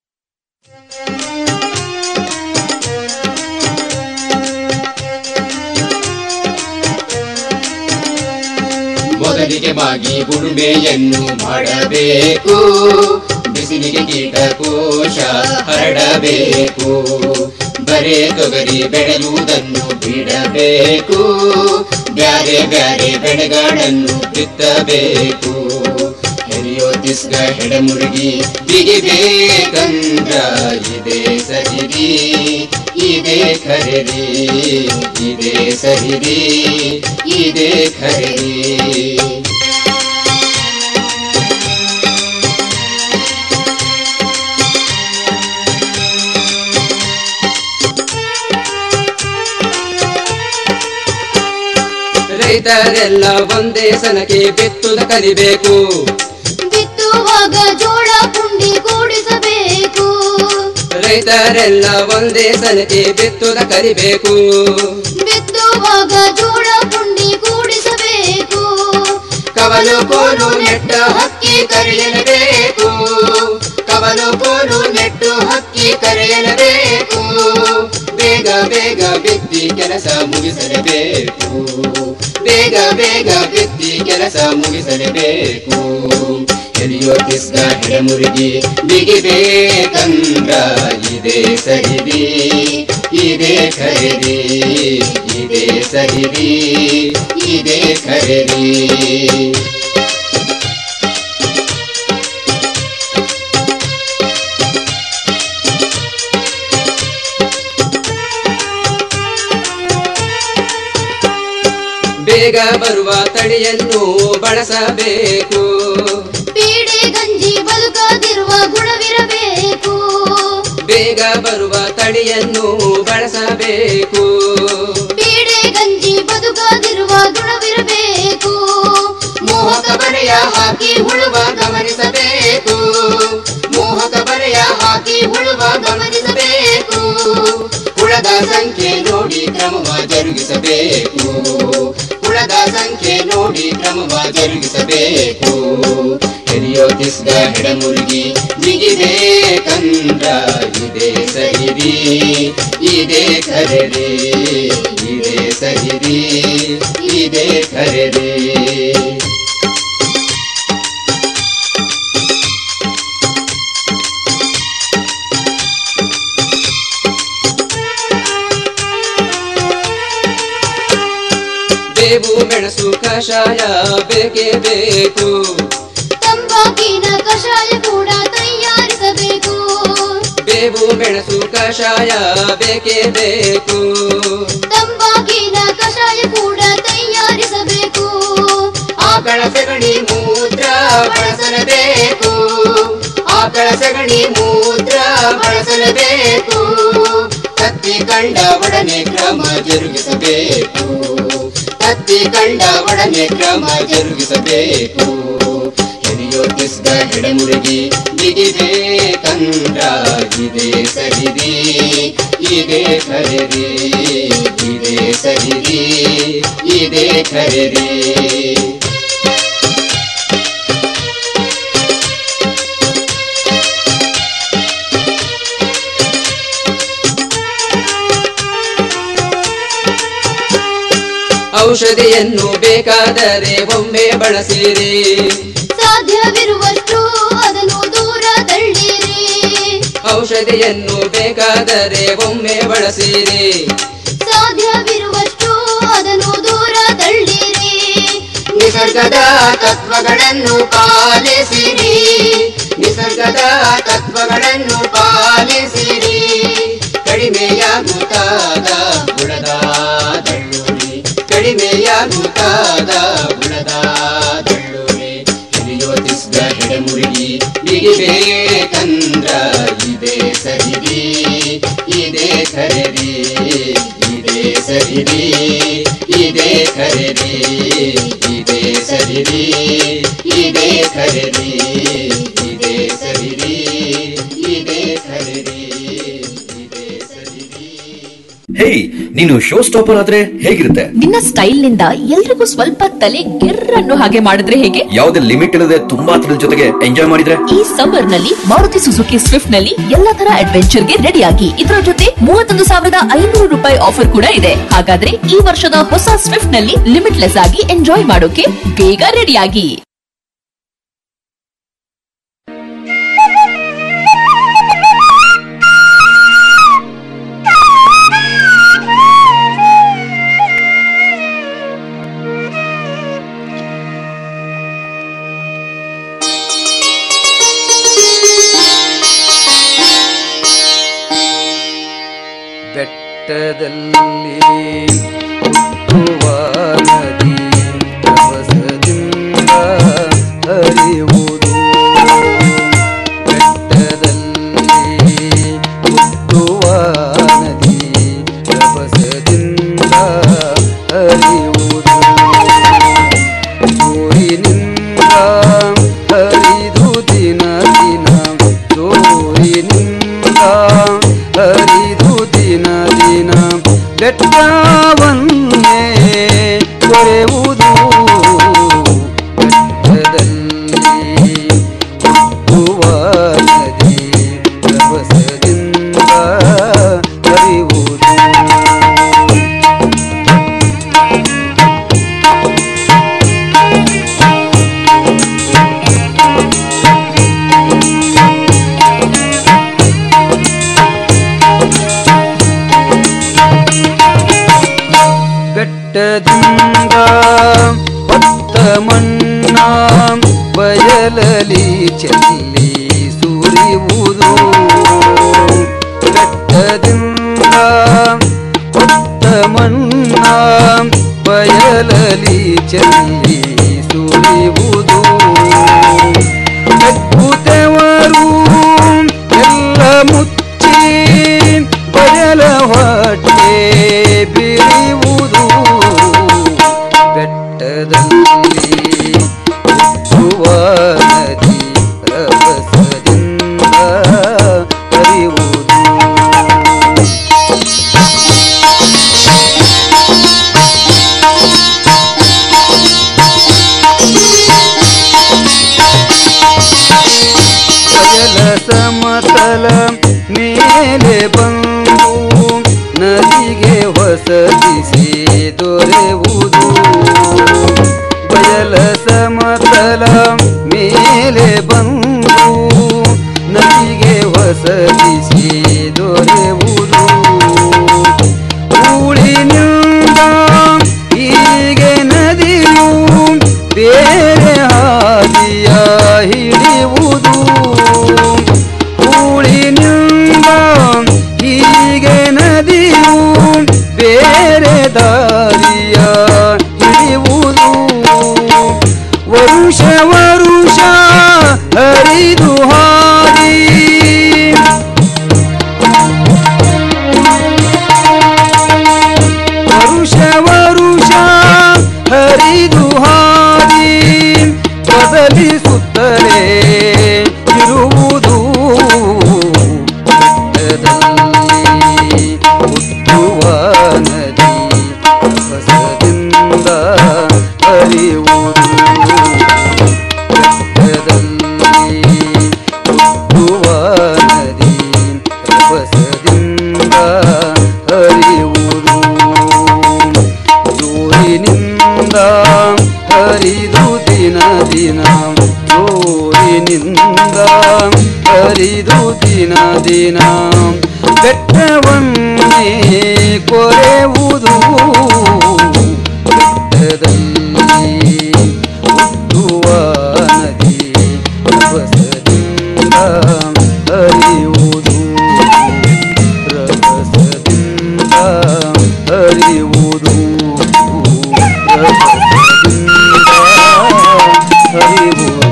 ಮೊದಲಿಗೆ ಮಾಗಿ ಉಳುಮೆಯನ್ನು ಮಾಡಬೇಕು ಬಿಸಿಲಿಗೆ ಕೀಟಕೋಶ ಹರಡಬೇಕು ಬರೇ ತೊಗರಿ ಬೆಳೆಯುವುದನ್ನು ಬಿಡಬೇಕು ಬ್ಯಾರೆ ಬ್ಯಾರೆ ಬೆಳೆಗಳನ್ನು ಬಿತ್ತಬೇಕು ಹೆರಿಯೋ ತಿಸ್ಗ ಹೆಡಮುರುಗಿ ಬಿಗಿಬೇಕಂದ್ರ ಇದೆ ಸರಿರಿ ಇದೆ ಖರೀದಿ ಇದೆ ಸರಿರಿ ಇದೆ ಖರೀದಿ ರೈತರೆಲ್ಲ ಒಂದೇ ಸನಕ್ಕೆ ಬಿತ್ತುದ ಕಲಿಬೇಕು ಬಿತ್ತುವಾಗ ಜೋಳ ಪುಂಡಿ ಕೂಡಿಸಬೇಕು ರೈತರೆಲ್ಲ ಒಂದೇ ಸನಕ್ಕೆ ಬಿತ್ತುದ ಕಲಿಬೇಕು ಬಿತ್ತುವಾಗ ಜೋಳ ಪುಂಡಿ ಕೂಡಿಸಬೇಕು ಕವಲು ಕೋಲು ನೆಟ್ಟ ಹಕ್ಕಿ ಕರೆಯಲೇಬೇಕು ಕವಲು ಕೋಲು ನೆಟ್ಟು ಹಕ್ಕಿ ಕರೆಯಲೇಬೇಕು ಬೇಗ ಬೇಗ ಬಿತ್ತಿ ಕೆಲಸ ಮುಗಿಸಲೇಬೇಕು ಬೇಗ ಬೇಗ ಬಿತ್ತಿ ಕೆಲಸ ಮುಗಿಸಲೇಬೇಕು ಎಲಿಯೋ ಕಿಸ್ಗ ಹೆಡಮುರುಗಿ ಬಿಗಿಬೇಕಂದ್ರ ಇದೆ ಸರಿದಿ ಇದೆ ಖರೀದಿ ಇದೆ ಸರಿದಿ ಇದೆ ಖರೀದಿ ಬೇಗ ಬರುವ ತಳಿಯನ್ನು ಬಳಸಬೇಕು ಪೀಡೆ ಗಂಜಿ ಬದುಕದಿರುವ ಗುಣವಿರಬೇಕು ಬೇಗ ಬರುವ ತಳಿಯನ್ನು ಬಳಸಬೇಕು ಪೀಡೆ ಗಂಜಿ ಬದುಕದಿರುವ ಗುಣವಿರಬೇಕು ಮೋಹಕ ಬರೆಯ ಹಾಕಿ ಹುಳುವ ಗಮನಿಸಬೇಕು ಮೋಹಕ ಬರೆಯ ಹಾಕಿ ಹುಳುವ ಗಮನಿಸಬೇಕು ಹುಳದ ಸಂಖ್ಯೆ ನೋಡಿ ಕ್ರಮವ ಜರುಗಿಸಬೇಕು ಹುಳದ ವರ್ಷದ ಸಂಖ್ಯೆ ನೋಡಿ ಕ್ರಮವ ಜರುಗಿಸಬೇಕು ಹಿರಿಯೋತಿಸ್ಗ ಹೆಡಮುರುಗಿ ಬಿಗಿಬೇಕಂದ್ರ ಇದೇ ಸಹಿರಿ ಇದೇ ಖರೀರಿ ಇದೇ ಸಹಿರಿ ಇದೇ ಖರೀರಿ ಬೇವು ಮೆಣಸು ಕಷಾಯ ಬೇಕೇ ಬೇಕು ತಂಬಾಕಿನ ಕಷಾಯ ಕೂಡ ತಯಾರಿಸಬೇಕು ಬೇವು ಮೆಣಸು ಕಷಾಯ ಬೇಕೇ ಬೇಕು ತಂಬಾಕಿನ ಕಷಾಯ ಕೂಡ ತಯಾರಿಸಬೇಕು ಆಕಳ ಸಗಣಿ ಮೂತ್ರ ಬಳಸಲೇಬೇಕು ಆಕಳ ಸಗಣಿ ಮೂತ್ರ ಬಳಸಲೇಬೇಕು ಕತ್ತಿ ಕಂಡ ಒಡನೆ ಕ್ರಮ ಜರುಗಿಸಬೇಕು ಕತ್ತಿ ಕಂಡ ಒಡನೆ ಕ್ರಮ ಜರುಗಿಸಬೇಕು ಹಿರಿಯೋತಿಸ್ಗ ಹೆಡಮುರುಗಿ ಬಿಗಿಬೇಕಂದ್ರ ಇದೇ ಸಹಿರಿ ಇದೇ ಖರೀರಿ ಇದೇ ಸಹಿರಿ ಇದೇ ಖರೀರಿ ಔಷಧಿಯನ್ನು ಬೇಕಾದರೆ ಒಮ್ಮೆ ಬಳಸಿರಿ ಸಾಧ್ಯವಿರುವಷ್ಟು ಅದನ್ನು ದೂರ ತಳ್ಳಿರಿ ಔಷಧಿಯನ್ನು ಬೇಕಾದರೆ ಒಮ್ಮೆ ಬಳಸಿರಿ ಸಾಧ್ಯವಿರುವಷ್ಟು ಅದನ್ನು ದೂರ ತಳ್ಳಿರಿ ನಿಸರ್ಗದ ತತ್ವಗಳನ್ನು ಪಾಲಿಸಿರಿ ನಿಸರ್ಗದ ತತ್ವಗಳನ್ನು ಪಾಲಿಸಿರಿ ಕಡಿಮೆಯಾಗುತ್ತಾದ ಬುಡದ ದಳ್ಳುರಿ ಕಡಿಮೆಯಾಗುತ್ತಾದ ಬುಡದ ದಳ್ಳುರಿ ಹಿರಿಯೋತಿಸ್ಗ ಹೆಡಮುರುಗಿ ಬಿಗಿಬೇಕಂದ್ರ ಇದೇ ಸಹಿರಿ ಇದೇ ಖರೀರಿ ಇದೇ ಸಹಿರಿ ಇದೇ ಖರೀರಿ ಇದೇ ಸಹಿರಿ ಇದೇ ಖರೀರಿ ಇದೇ ಸಹಿರಿ ಇದೇ ಖರೀರಿ ಹೇಯ್ ನೀನು ಶೋ ಸ್ಟಾಪರ್ ಆದ್ರೆ ಹೇಗಿರುತ್ತೆ ನಿನ್ನ ಸ್ಟೈಲ್ ನಿಂದ ಎಲ್ರಿಗೂ ಸ್ವಲ್ಪ ತಲೆ ಗೆರ್ರನ್ನು ಹಾಗೆ ಮಾಡಿದ್ರೆ ಹೇಗೆ ಯಾವುದೇ ಲಿಮಿಟ್ ಇಲ್ಲದೆ ತುಂಬಾ ಥ್ರಿಲ್ ಜೊತೆಗೆ ಎಂಜಾಯ್ ಮಾಡಿದ್ರೆ ಈ ಸಮ್ಮರ್ ನಲ್ಲಿ ಮಾರುತಿ ಸುಜುಕಿ ಸ್ವಿಫ್ಟ್ ನಲ್ಲಿ ಎಲ್ಲಾ ತರ ಅಡ್ವೆಂಚರ್ ಗೆ ರೆಡಿ ಆಗಿ ಇದರ ಜೊತೆ ಮೂವತ್ತೊಂದು ಸಾವಿರದ ಐನೂರು ರೂಪಾಯಿ ಆಫರ್ ಕೂಡ ಇದೆ ಹಾಗಾದ್ರೆ ಈ ವರ್ಷದ ಹೊಸ ಸ್ವಿಫ್ಟ್ ನಲ್ಲಿ ಲಿಮಿಟ್ಲೆಸ್ ಆಗಿ ಎಂಜಾಯ್ ಮಾಡೋಕೆ ಬೇಗ ರೆಡಿ ಆಗಿ ಬೆಟ್ಟದಲ್ಲಿ ಹುಟ್ಟುವ ನದಿ ರಭಸದಿಂದ ಹರಿಯುವುದು ಬೆಟ್ಟದಲ್ಲಿ ಹುಟ್ಟುವ ನದಿ ರಭಸದಿಂದ ಹರಿಯುವುದು ಸೂರಿನಿಂದ ಹರಿದು ದಿನ ದಿನ ಸೂರಿನಿಂದ ಹರಿದು ದಿನ ದಿನ ಬೆಟ್ಟವನ್ನೇ ಕೊರೆಯುವುದು ಬೆಟ್ಟದಲ್ಲಿ ಹುಟ್ಟುವ ನದಿ ರಭಸದಿಂದ ಹರಿಯುವುದು ಬೆಟ್ಟದಿಂದ ಹೊತ್ತ ಮಣ್ಣ ಬಯಲಲಿ ಚೆಲ್ಲಿ ಸುರಿಯುವುದು ಬೆಟ್ಟದಿಂದ ಹೊತ್ತ ಮಣ್ಣ ಬಯಲಲಿ ಚೆಲ್ಲಿ ಸುರಿಯುವುದು ಬೆಕ್ಕುತ್ತವರು ಎಲ್ಲ ಮುಚ್ಚಿ ಬಯಲ ಹೊಟ್ಟೆ ಬಿರಿಯುವುದು ಬೆಟ್ಟದಲ್ಲಿ ಹುಟ್ಟುವ ನದಿ ರಭಸದಿಂದ ಹರಿಯುವುದು ಸಮತಲ ಮೇಲೆ ಬಂದು ನದಿಗೆ ಹೊಸದಿಸಿ ದೊರೆಯುವುದು ಬಯಲ ಸಮತಲ ಮೇಲೆ ಬಂದು ನದಿಗೆ ಹೊಸದಿಸಿ ದೊರೆಯುವುದು ಊಳಿನಿಂದ ಹೀಗೆ ನದಿಯು ಬೇರೆ ಹಾದಿಯ ಹಿಡಿಯುವುದು ಊಳಿನಿಂದ ಹೀಗೆ ನದಿಯು ಬೇರೆ ದಾರಿಯ ಹಿಡಿಯುವುದು ವರುಷ ವರುಷ ಹರಿದು ಹಾದಿ ವರುಷ ವರುಷ ಹರಿದು ಹಾದಿ ಬದಲಿಸುತ್ತಲೇ ಇರುವುದು ಬೆಟ್ಟದಲ್ಲಿ ಹುಟ್ಟುವ ನದಿ ಹೊಸದಿಂದ ಹರಿಯುವುದು ಬೆಟ್ಟದಲ್ಲಿ ಹುಟ್ಟುವ ನದಿ ರಭಸದಿಂದ ಹರಿಯುವುದು ಜೋರಿನಿಂದ ಹರಿದು ದಿನ ದಿನ ಜೋರಿನಿಂದ ಹರಿದು ದಿನ ದಿನ ಬೆಟ್ಟವನ್ನೇ ಕೊರೆಯುವುದು ಬೆಟ್ಟದಲ್ಲಿ ಹುಟ್ಟುವ ನದಿ ರಭಸದಿಂದ ಹರಿಯುವುದು ರಭಸದಿಂದ ಹರಿಯುವುದು ರಭಸದಿಂದ ಹರಿಯುವುದು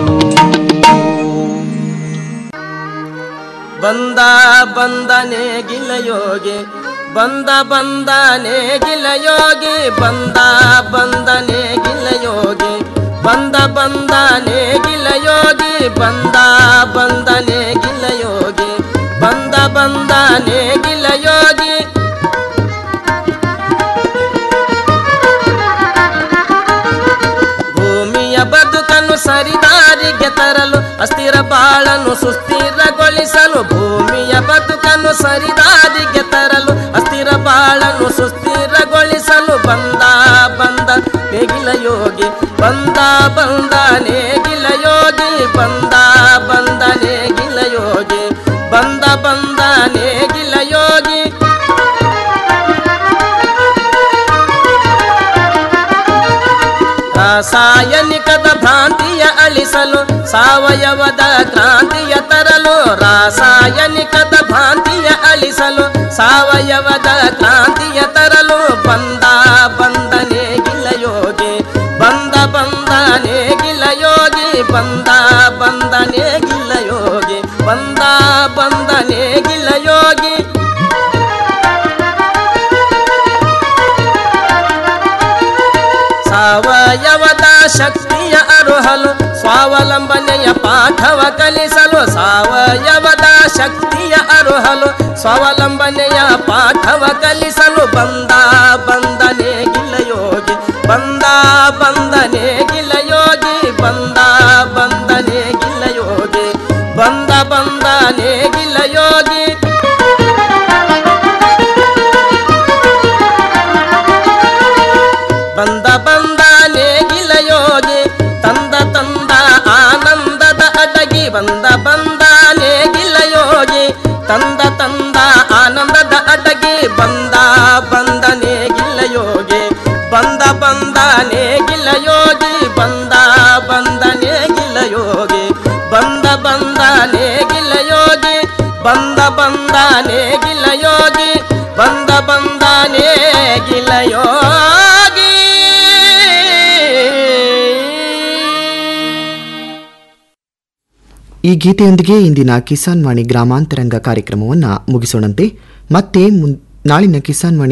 ಬಂದ ಬಂದನೆ ಗಿಲಯೋಗಿ ಬಂದ ಬಂದನೆ ಗಿಲಯೋಗಿ ಬಂದ ಬಂದನೆ ಗಿಲಯೋಗಿ ಬಂದ ಬಂದನೆ ಗಿಲಯೋಗಿ ಬಂದ ಬಂದನೆ ಗಿಲಯೋಗಿ ಬಂದ ಬಂದನೆ ಗಿಲಯೋಗಿ ಭೂಮಿಯ ಬದುಕನ್ನು ಸರಿದಾರಿಗೆ ತರಲು ಅಸ್ಥಿರ ಬಾಳನ್ನು ಸುಸ್ಥಿರಗೊಳಿಸಲು ಭೂಮಿಯ ಬದುಕನ್ನು ಸರಿದಾರಿಗೆ ತರಲು ಅಸ್ಥಿರ ಬಾಳನ್ನು ಸುಸ್ಥಿರಗೊಳಿಸಲು ಬಂದ ಬಂದ ನೇಗಿಲ ಯೋಗಿ ಬಂದ ಬಂದ ನೇಗಿಲ ಯೋಗಿ ಬಂದ ಬಂದ ನೇಗಿಲ ಯೋಗಿ ಬಂದ ಬಂದ ನೇಗಿಲ ಯೋಗಿ ರಾಸಾಯನಿಕದ ಭ್ರಾಂತಿಯ ಅಳಿಸಲು ಸಾವಯವದ ಕ್ರಾಂತಿಯ ತರಲು ರಾಸಾಯನಿಕದ ಭ್ರಾಂತಿಯ ಅಳಿಸಲು ಸಾವಯವದ ಕ್ರಾಂತಿಯ ತರಲು ಬಂದ ಬಂದನೆ ಗಿಲಯೋಗಿ ಬಂದ ಬಂದನೆ ಗಿಲಯೋಗಿ ಬಂದ ಬಂದನೆ ಗಿಲಯೋಗಿ ಬಂದ ಬಂದನೆ ಗಿಲಯೋಗಿ ಸಾವಯವದ ಶಕ್ತಿಯ ಅರುಹಲು ಸ್ವಾವಲಂಬನೆಯ ಪಾಠವ ಕಲಿಸಲು ಸಾವಯವದ ಶಕ್ತಿಯ ಅರುಹಲು ಸ್ವಾವಲಂಬನೆಯ ಪಾಠವ ಕಲಿಸಲು ಬಂದ ಬಂದನೆ ಗಿಲಯೋಗಿ ಬಂದ ಬಂದನೆ ಗಿಲಯೋಗಿ ಬಂದ ಬಂದನೆ ಗಿಲಯೋಗಿ ಬಂದ ಬಂದನೆ ಗಿಲಯೋಗಿ ಬಂದ ಬಂದ ನೇಗಿಲ ಯೋಗಿ ತಂದ ತಂದ ಆನಂದದ ಅಡಗಿ ಬಂದ ಬಂದ ನೇಗಿಲ ಯೋಗಿ ತಂದ ತಂದ ಆನಂದದ ಅಡಗಿ ಬಂದ ಬಂದ ನೇಗಿಲ ಯೋಗಿ ಬಂದ ಬಂದ ನೇಗಿಲ ಯೋಗಿ ಬಂದ ಬಂದ ನೇಗಿಲ ಯೋಗಿ ಬಂದ ಬಂದ ನೇಗಿಲ ಯೋಗಿ ಬಂದ ಬಂದ ನೇಗಿಲ ಯೋಗಿ ಬಂದ ಬಂದ ನೇಗಿಲ ಯೋಗಿ ಈ ಗೀತೆಯೊಂದಿಗೆ ಇಂದಿನ ಕಿಸಾನ್ ವಾಣಿ ಗ್ರಾಮಾಂತರಂಗ ಕಾರ್ಯಕ್ರಮವನ್ನು ಮುಗಿಸೋಣಂತೆ ಮತ್ತೆ ಮುನ್- ನಾಳಿನ ಕಿಸಾನ್ ವಾಣಿ